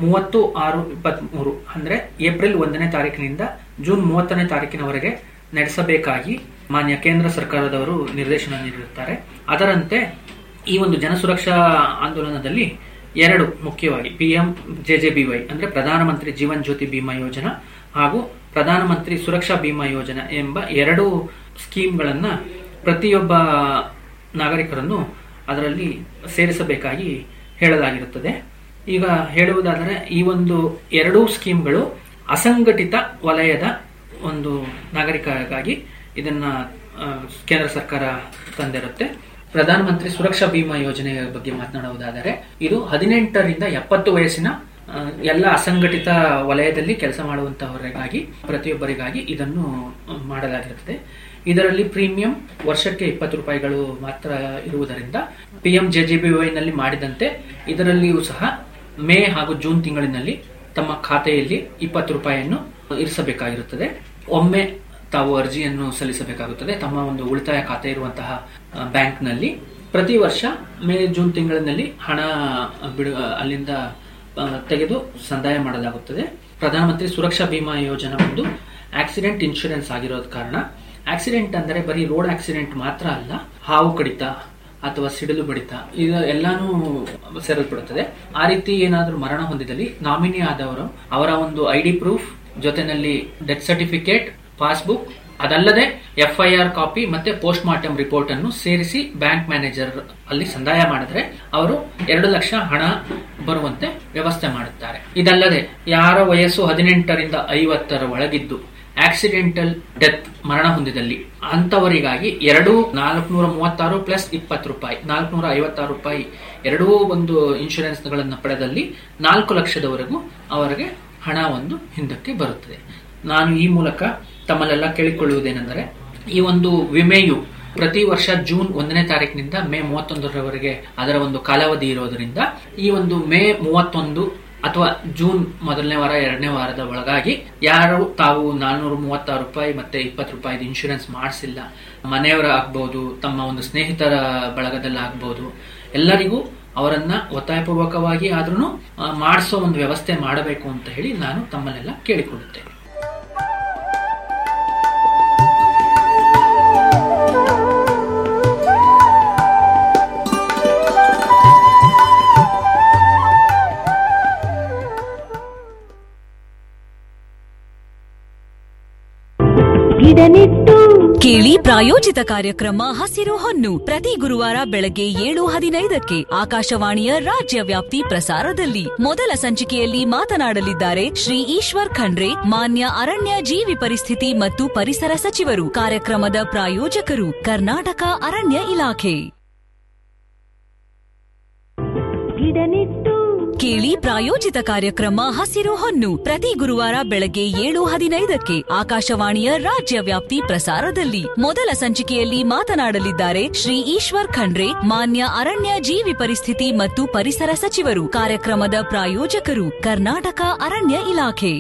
ಮೂವತ್ತು ಆರು ಇಪ್ಪತ್ಮೂರು ಅಂದ್ರೆ ಏಪ್ರಿಲ್ ಒಂದನೇ ತಾರೀಕಿನಿಂದ ಜೂನ್ ಮೂವತ್ತನೇ ತಾರೀಕಿನವರೆಗೆ ನಡೆಸಬೇಕಾಗಿ ಮಾನ್ಯ ಕೇಂದ್ರ ಸರ್ಕಾರದವರು ನಿರ್ದೇಶನ ನೀಡಿರುತ್ತಾರೆ ಅದರಂತೆ ಈ ಒಂದು ಜನಸುರಕ್ಷಾ ಆಂದೋಲನದಲ್ಲಿ ಎರಡು ಮುಖ್ಯವಾಗಿ ಪಿಎಂ ಜೆಜೆಬಿವೈ ಅಂದ್ರೆ ಪ್ರಧಾನಮಂತ್ರಿ ಜೀವನ್ ಜ್ಯೋತಿ ಬಿಮಾ ಯೋಜನಾ ಹಾಗೂ ಪ್ರಧಾನಮಂತ್ರಿ ಸುರಕ್ಷಾ ಬಿಮಾ ಯೋಜನಾ ಎಂಬ ಎರಡು ಸ್ಕೀಮ್ಗಳನ್ನ ಪ್ರತಿಯೊಬ್ಬ ನಾಗರಿಕರನ್ನು ಅದರಲ್ಲಿ ಸೇರಿಸಬೇಕಾಗಿ ಹೇಳಲಾಗಿರುತ್ತದೆ ಈಗ ಹೇಳುವುದಾದರೆ ಈ ಒಂದು ಎರಡೂ ಸ್ಕೀಮ್ಗಳು ಅಸಂಘಟಿತ ವಲಯದ ಒಂದು ನಾಗರಿಕರಿಗಾಗಿ ಇದನ್ನ ಆ, ಕೇಂದ್ರ ಸರ್ಕಾರ ತಂದಿರುತ್ತೆ ಪ್ರಧಾನಮಂತ್ರಿ ಸುರಕ್ಷಾ ಬಿಮಾ ಯೋಜನೆಯ ಬಗ್ಗೆ ಮಾತನಾಡುವುದಾದರೆ ಇದು ಹದಿನೆಂಟರಿಂದ ಎಪ್ಪತ್ತು ವಯಸ್ಸಿನ ಆ, ಎಲ್ಲ ಅಸಂಘಟಿತ ವಲಯದಲ್ಲಿ ಕೆಲಸ ಮಾಡುವಂತಹವರಿಗಾಗಿ ಪ್ರತಿಯೊಬ್ಬರಿಗಾಗಿ ಇದನ್ನು ಮಾಡಲಾಗಿರುತ್ತದೆ ಇದರಲ್ಲಿ ಪ್ರೀಮಿಯಂ ವರ್ಷಕ್ಕೆ ಇಪ್ಪತ್ತು ರೂಪಾಯಿಗಳು ಮಾತ್ರ ಇರುವುದರಿಂದ ಪಿಎಂ ನಲ್ಲಿ ಮಾಡಿದಂತೆ ಇದರಲ್ಲಿಯೂ ಸಹ ಮೇ ಹಾಗೂ ಜೂನ್ ತಿಂಗಳಿನಲ್ಲಿ ತಮ್ಮ ಖಾತೆಯಲ್ಲಿ ಇಪ್ಪತ್ತು ರೂಪಾಯಿಯನ್ನು ಇರಿಸಬೇಕಾಗಿರುತ್ತದೆ ಒಮ್ಮೆ ತಾವು ಅರ್ಜಿಯನ್ನು ಸಲ್ಲಿಸಬೇಕಾಗುತ್ತದೆ ತಮ್ಮ ಒಂದು ಉಳಿತಾಯ ಖಾತೆ ಇರುವಂತಹ ಆ, ಬ್ಯಾಂಕ್ನಲ್ಲಿ ಪ್ರತಿ ವರ್ಷ ಮೇ ಜೂನ್ ತಿಂಗಳಿನಲ್ಲಿ ಹಣ ಬಿಡು ಅಲ್ಲಿಂದ ಆ, ತೆಗೆದು ಸಂದಾಯ ಮಾಡಲಾಗುತ್ತದೆ ಪ್ರಧಾನಮಂತ್ರಿ ಸುರಕ್ಷಾ ಬಿಮಾ ಯೋಜನಾ ಒಂದು ಆಕ್ಸಿಡೆಂಟ್ ಇನ್ಶೂರೆನ್ಸ್ ಆಗಿರೋದ ಕಾರಣ ಆಕ್ಸಿಡೆಂಟ್ ಅಂದರೆ ಬರೀ ರೋಡ್ ಆಕ್ಸಿಡೆಂಟ್ ಮಾತ್ರ ಅಲ್ಲ ಹಾವು ಕಡಿತ ಅಥವಾ ಸಿಡಿಲು ಬಡಿತ ಇದು ಎಲ್ಲಾನು ಸೇರಲ್ಪಡುತ್ತದೆ ಆ ರೀತಿ ಏನಾದರೂ ಮರಣ ಹೊಂದಿದಲ್ಲಿ ನಾಮಿನಿ ಆದವರು ಅವರ ಒಂದು ಐ ಡಿ ಪ್ರೂಫ್ ಜೊತೆನಲ್ಲಿ ಡೆತ್ ಸರ್ಟಿಫಿಕೇಟ್ ಪಾಸ್ಬುಕ್ ಅದಲ್ಲದೆ ಎಫ್ಐಆರ್ ಕಾಪಿ ಮತ್ತೆ ಪೋಸ್ಟ್ ಮಾರ್ಟಮ್ ರಿಪೋರ್ಟ್ ಅನ್ನು ಸೇರಿಸಿ ಬ್ಯಾಂಕ್ ಮ್ಯಾನೇಜರ್ ಅಲ್ಲಿ ಸಂದಾಯ ಮಾಡಿದ್ರೆ ಅವರು ಎರಡು ಲಕ್ಷ ಹಣ ಬರುವಂತೆ ವ್ಯವಸ್ಥೆ ಮಾಡುತ್ತಾರೆ ಇದಲ್ಲದೆ ಯಾರ ವಯಸ್ಸು ಹದಿನೆಂಟರಿಂದ ಐವತ್ತರ ಒಳಗಿದ್ದು ಆಕ್ಸಿಡೆಂಟಲ್ ಡೆತ್ ಮರಣ ಹೊಂದಿದಲ್ಲಿ ಅಂತವರಿಗಾಗಿ ಎರಡು ನಾಲ್ಕುನೂರ ಮೂವತ್ತಾರು ಪ್ಲಸ್ ಇಪ್ಪತ್ತು ರೂಪಾಯಿ ನಾಲ್ಕುನೂರ ಐವತ್ತಾರು ರೂಪಾಯಿ ಎರಡೂ ಒಂದು ಇನ್ಶೂರೆನ್ಸ್ ಗಳನ್ನು ಪಡೆದಲ್ಲಿ ನಾಲ್ಕು ಲಕ್ಷದವರೆಗೂ ಅವರಿಗೆ ಹಣ ಒಂದು ಹಿಂದಕ್ಕೆ ಬರುತ್ತದೆ ನಾನು ಈ ಮೂಲಕ ತಮ್ಮಲ್ಲೆಲ್ಲ ಕೇಳಿಕೊಳ್ಳುವುದೇನೆಂದರೆ ಈ ಒಂದು ವಿಮೆಯು ಪ್ರತಿ ವರ್ಷ ಜೂನ್ ಒಂದನೇ ತಾರೀಕಿನಿಂದ ಮೇ ಮೂವತ್ತೊಂದರವರೆಗೆ ಅದರ ಒಂದು ಕಾಲಾವಧಿ ಇರೋದರಿಂದ ಈ ಒಂದು ಮೇ ಮೂವತ್ತೊಂದು ಅಥವಾ ಜೂನ್ ಮೊದಲನೇ ವಾರ ಎರಡನೇ ವಾರದ ಒಳಗಾಗಿ ಯಾರು ತಾವು ನಾನ್ನೂರ ಮೂವತ್ತಾರು ರೂಪಾಯಿ ಮತ್ತೆ ಇಪ್ಪತ್ತು ರೂಪಾಯಿ ಇನ್ಶೂರೆನ್ಸ್ ಮಾಡಿಸಿಲ್ಲ ಮನೆಯವರ ಆಗ್ಬಹುದು ತಮ್ಮ ಒಂದು ಸ್ನೇಹಿತರ ಬಳಗದಲ್ಲಿ ಆಗ್ಬಹುದು ಎಲ್ಲರಿಗೂ ಅವರನ್ನ ಒತ್ತಾಯಪೂರ್ವಕವಾಗಿ ಆದ್ರೂ ಮಾಡಿಸೋ ಒಂದು ವ್ಯವಸ್ಥೆ ಮಾಡಬೇಕು ಅಂತ ಹೇಳಿ ನಾನು ತಮ್ಮಲ್ಲೆಲ್ಲ ಕೇಳಿಕೊಳ್ಳುತ್ತೇನೆ ಗಿಡ ನೆಟ್ಟು ಕೇಳಿ ಪ್ರಾಯೋಜಿತ ಕಾರ್ಯಕ್ರಮ ಹಸಿರು ಹೊನ್ನು ಪ್ರತಿ ಗುರುವಾರ ಬೆಳಗ್ಗೆ ಏಳು ಹದಿನೈದಕ್ಕೆ ಆಕಾಶವಾಣಿಯ ರಾಜ್ಯ ವ್ಯಾಪ್ತಿ ಪ್ರಸಾರದಲ್ಲಿ ಮೊದಲ ಸಂಚಿಕೆಯಲ್ಲಿ ಮಾತನಾಡಲಿದ್ದಾರೆ ಶ್ರೀ ಈಶ್ವರ್ ಖಂಡ್ರೆ ಮಾನ್ಯ ಅರಣ್ಯ ಜೀವಿ ಪರಿಸ್ಥಿತಿ ಮತ್ತು ಪರಿಸರ ಸಚಿವರು ಕಾರ್ಯಕ್ರಮದ ಪ್ರಾಯೋಜಕರು ಕರ್ನಾಟಕ ಅರಣ್ಯ ಇಲಾಖೆ ಗಿಡ ನೆಟ್ಟು ಕೇಳಿ ಪ್ರಾಯೋಜಿತ ಕಾರ್ಯಕ್ರಮ ಹಸಿರು ಹೊನ್ನು ಪ್ರತಿ ಗುರುವಾರ ಬೆಳಗ್ಗೆ ಏಳು ಹದಿನೈದಕ್ಕೆ ಆಕಾಶವಾಣಿಯ ರಾಜ್ಯ ವ್ಯಾಪ್ತಿ ಪ್ರಸಾರದಲ್ಲಿ ಮೊದಲ ಸಂಚಿಕೆಯಲ್ಲಿ ಮಾತನಾಡಲಿದ್ದಾರೆ ಶ್ರೀ ಈಶ್ವರ್ ಖಂಡ್ರೆ ಮಾನ್ಯ ಅರಣ್ಯ ಜೀವಿ ಪರಿಸ್ಥಿತಿ ಮತ್ತು ಪರಿಸರ ಸಚಿವರು ಕಾರ್ಯಕ್ರಮದ ಪ್ರಾಯೋಜಕರು ಕರ್ನಾಟಕ ಅರಣ್ಯ ಇಲಾಖೆ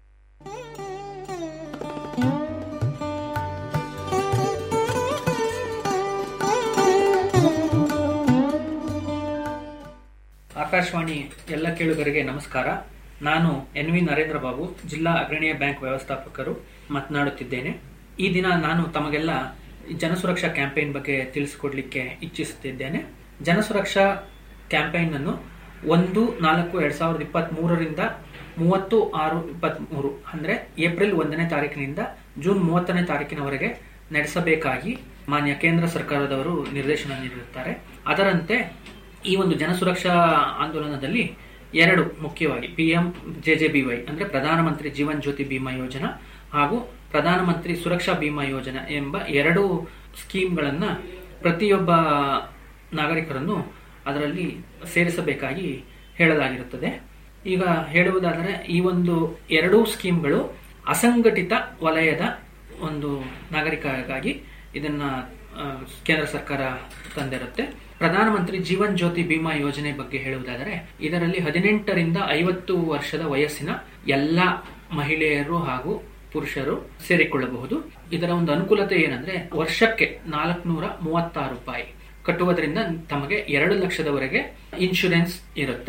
ಆಕಾಶವಾಣಿ ಎಲ್ಲ ಕೇಳುಗರಿಗೆ ನಮಸ್ಕಾರ ನಾನು ಎನ್ ವಿ ನರೇಂದ್ರ ಬಾಬು ಜಿಲ್ಲಾ ಅಗ್ರಣೀಯ ಬ್ಯಾಂಕ್ ವ್ಯವಸ್ಥಾಪಕರು ಮಾತನಾಡುತ್ತಿದ್ದೇನೆ ಈ ದಿನ ನಾನು ತಮಗೆಲ್ಲ ಜನಸುರಕ್ಷಾ ಕ್ಯಾಂಪೇನ್ ಬಗ್ಗೆ ತಿಳಿಸಿಕೊಡ್ಲಿಕ್ಕೆ ಇಚ್ಛಿಸುತ್ತಿದ್ದೇನೆ ಜನಸುರಕ್ಷಾ ಕ್ಯಾಂಪೇನ್ ಅನ್ನು ಒಂದು ನಾಲ್ಕು ಎರಡ್ ಸಾವಿರದ ಇಪ್ಪತ್ತ್ ಮೂರರಿಂದ ಮೂವತ್ತು ಆರು ಇಪ್ಪತ್ತ್ ಮೂರು ಅಂದ್ರೆ ಏಪ್ರಿಲ್ ಒಂದನೇ ತಾರೀಕಿನಿಂದ ಜೂನ್ ಮೂವತ್ತನೇ ತಾರೀಕಿನವರೆಗೆ ನಡೆಸಬೇಕಾಗಿ ಮಾನ್ಯ ಕೇಂದ್ರ ಸರ್ಕಾರದವರು ನಿರ್ದೇಶನ ನೀಡಿರುತ್ತಾರೆ ಅದರಂತೆ ಈ ಒಂದು ಜನಸುರಕ್ಷಾ ಆಂದೋಲನದಲ್ಲಿ ಎರಡು ಮುಖ್ಯವಾಗಿ ಪಿಎಂ ಜೆಜೆಬಿವೈ ಅಂದ್ರೆ ಪ್ರಧಾನಮಂತ್ರಿ ಜೀವನ್ ಜ್ಯೋತಿ ಬಿಮಾ ಯೋಜನಾ ಹಾಗೂ ಪ್ರಧಾನಮಂತ್ರಿ ಸುರಕ್ಷಾ ಬಿಮಾ ಯೋಜನಾ ಎಂಬ ಎರಡು ಸ್ಕೀಮ್ಗಳನ್ನ ಪ್ರತಿಯೊಬ್ಬ ನಾಗರಿಕರನ್ನು ಅದರಲ್ಲಿ ಸೇರಿಸಬೇಕಾಗಿ ಹೇಳಲಾಗಿರುತ್ತದೆ ಈಗ ಹೇಳುವುದಾದರೆ ಈ ಒಂದು ಎರಡೂ ಸ್ಕೀಮ್ಗಳು ಅಸಂಘಟಿತ ವಲಯದ ಒಂದು ನಾಗರಿಕರಿಗಾಗಿ ಇದನ್ನ ಆ, ಕೇಂದ್ರ ಸರ್ಕಾರ ತಂದಿರುತ್ತೆ ಪ್ರಧಾನಮಂತ್ರಿ ಜೀವನ್ ಜ್ಯೋತಿ ಬಿಮಾ ಯೋಜನೆ ಬಗ್ಗೆ ಹೇಳುವುದಾದರೆ ಇದರಲ್ಲಿ ಹದಿನೆಂಟರಿಂದ ಐವತ್ತು ವರ್ಷದ ವಯಸ್ಸಿನ ಎಲ್ಲ ಮಹಿಳೆಯರು ಹಾಗೂ ಪುರುಷರು ಸೇರಿಕೊಳ್ಳಬಹುದು ಇದರ ಒಂದು ಅನುಕೂಲತೆ ಏನಂದ್ರೆ ವರ್ಷಕ್ಕೆ ನಾಲ್ಕುನೂರ ಮೂವತ್ತಾರು ರೂಪಾಯಿ ಕಟ್ಟುವುದರಿಂದ ತಮಗೆ ಎರಡು ಲಕ್ಷದವರೆಗೆ ಇನ್ಶೂರೆನ್ಸ್ ಇರುತ್ತೆ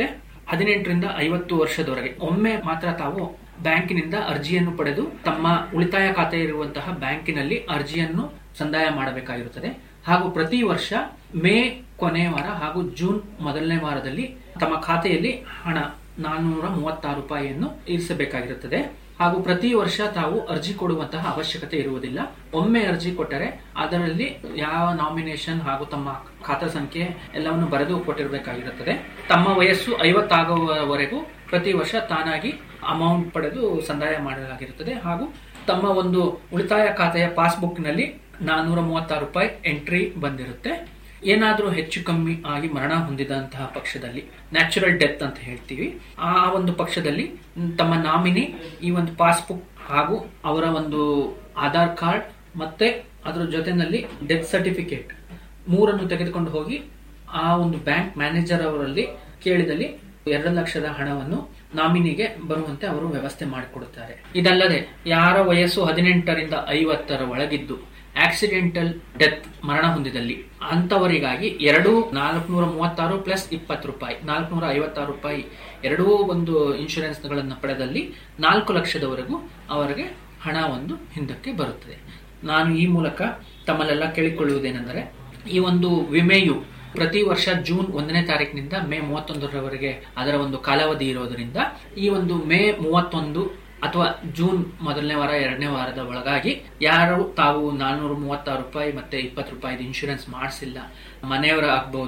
ಹದಿನೆಂಟರಿಂದ ಐವತ್ತು ವರ್ಷದವರೆಗೆ ಒಮ್ಮೆ ಮಾತ್ರ ತಾವು ಬ್ಯಾಂಕಿನಿಂದ ಅರ್ಜಿಯನ್ನು ಪಡೆದು ತಮ್ಮ ಉಳಿತಾಯ ಖಾತೆ ಇರುವಂತಹ ಬ್ಯಾಂಕಿನಲ್ಲಿ ಅರ್ಜಿಯನ್ನು ಸಂದಾಯ ಮಾಡಬೇಕಾಗಿರುತ್ತದೆ ಹಾಗೂ ಪ್ರತಿ ವರ್ಷ ಮೇ ಕೊನೆಯ ವಾರ ಹಾಗೂ ಜೂನ್ ಮೊದಲನೇ ವಾರದಲ್ಲಿ ತಮ್ಮ ಖಾತೆಯಲ್ಲಿ ಹಣ ನಾನ್ನೂರ ಮೂವತ್ತಾರು ರೂಪಾಯಿಯನ್ನು ಇರಿಸಬೇಕಾಗಿರುತ್ತದೆ ಹಾಗೂ ಪ್ರತಿ ವರ್ಷ ತಾವು ಅರ್ಜಿ ಕೊಡುವಂತಹ ಅವಶ್ಯಕತೆ ಇರುವುದಿಲ್ಲ ಒಮ್ಮೆ ಅರ್ಜಿ ಕೊಟ್ಟರೆ ಅದರಲ್ಲಿ ಯಾವ ನಾಮಿನೇಷನ್ ಹಾಗೂ ತಮ್ಮ ಖಾತಾ ಸಂಖ್ಯೆ ಎಲ್ಲವನ್ನು ಬರೆದು ಕೊಟ್ಟಿರಬೇಕಾಗಿರುತ್ತದೆ ತಮ್ಮ ವಯಸ್ಸು ಐವತ್ತಾಗುವವರೆಗೂ ಪ್ರತಿ ವರ್ಷ ತಾನಾಗಿ ಅಮೌಂಟ್ ಪಡೆದು ಸಂದಾಯ ಮಾಡಲಾಗಿರುತ್ತದೆ ಹಾಗೂ ತಮ್ಮ ಒಂದು ಉಳಿತಾಯ ಖಾತೆಯ ಪಾಸ್ಬುಕ್ನಲ್ಲಿ ನಾನ್ನೂರ ಮೂವತ್ತಾರು ರೂಪಾಯಿ ಎಂಟ್ರಿ ಬಂದಿರುತ್ತೆ ಏನಾದರೂ ಹೆಚ್ಚು ಕಮ್ಮಿ ಆಗಿ ಮರಣ ಹೊಂದಿದಂತಹ ಪಕ್ಷದಲ್ಲಿ ನ್ಯಾಚುರಲ್ ಡೆತ್ ಅಂತ ಹೇಳ್ತೀವಿ ಆ ಒಂದು ಪಕ್ಷದಲ್ಲಿ ತಮ್ಮ ನಾಮಿನಿ ಈ ಒಂದು ಪಾಸ್ಬುಕ್ ಹಾಗೂ ಅವರ ಒಂದು ಆಧಾರ್ ಕಾರ್ಡ್ ಮತ್ತೆ ಅದರ ಜೊತೆನಲ್ಲಿ ಡೆತ್ ಸರ್ಟಿಫಿಕೇಟ್ ಮೂರನ್ನು ತೆಗೆದುಕೊಂಡು ಹೋಗಿ ಆ ಒಂದು ಬ್ಯಾಂಕ್ ಮ್ಯಾನೇಜರ್ ಅವರಲ್ಲಿ ಕೇಳಿದಲ್ಲಿ ಎರಡು ಲಕ್ಷದ ಹಣವನ್ನು ನಾಮಿನಿಗೆ ಬರುವಂತೆ ಅವರು ವ್ಯವಸ್ಥೆ ಮಾಡಿಕೊಡುತ್ತಾರೆ ಇದಲ್ಲದೆ ಯಾರ ವಯಸ್ಸು ಹದಿನೆಂಟರಿಂದ ಐವತ್ತರ ಒಳಗಿದ್ದು ಆಕ್ಸಿಡೆಂಟಲ್ ಡೆತ್ ಮರಣ ಹೊಂದಿದಲ್ಲಿ ಅಂತವರಿಗಾಗಿ ಎರಡು ನಾಲ್ಕುನೂರ ಮೂವತ್ತಾರು ಪ್ಲಸ್ ಇಪ್ಪತ್ತು ರೂಪಾಯಿ ನಾಲ್ಕುನೂರ ಐವತ್ತಾರು ರೂಪಾಯಿ ಎರಡೂ ಒಂದು ಇನ್ಶೂರೆನ್ಸ್ ಗಳನ್ನು ಪಡೆದಲ್ಲಿ ನಾಲ್ಕು ಲಕ್ಷದವರೆಗೂ ಅವರಿಗೆ ಹಣ ಒಂದು ಹಿಂದಕ್ಕೆ ಬರುತ್ತದೆ ನಾನು ಈ ಮೂಲಕ ತಮ್ಮಲ್ಲೆಲ್ಲ ಕೇಳಿಕೊಳ್ಳುವುದೇನೆಂದರೆ ಈ ಒಂದು ವಿಮೆಯು ಪ್ರತಿ ವರ್ಷ ಜೂನ್ ಒಂದನೇ ತಾರೀಕಿನಿಂದ ಮೇ ಮೂವತ್ತೊಂದರವರೆಗೆ ಅದರ ಒಂದು ಕಾಲಾವಧಿ ಇರೋದರಿಂದ ಈ ಒಂದು ಮೇ ಮೂವತ್ತೊಂದು ಅಥವಾ ಜೂನ್ ಮೊದಲನೇ ವಾರ ಎರಡನೇ ವಾರದ ಒಳಗಾಗಿ ಯಾರು ತಾವು ನಾನ್ನೂರ ಮೂವತ್ತಾರು ರೂಪಾಯಿ ಮತ್ತೆ ಇಪ್ಪತ್ತು ರೂಪಾಯಿ ಇನ್ಶೂರೆನ್ಸ್ ಮಾಡಿಸಿಲ್ಲ ಮನೆಯವರ ಆಗ್ಬಹುದು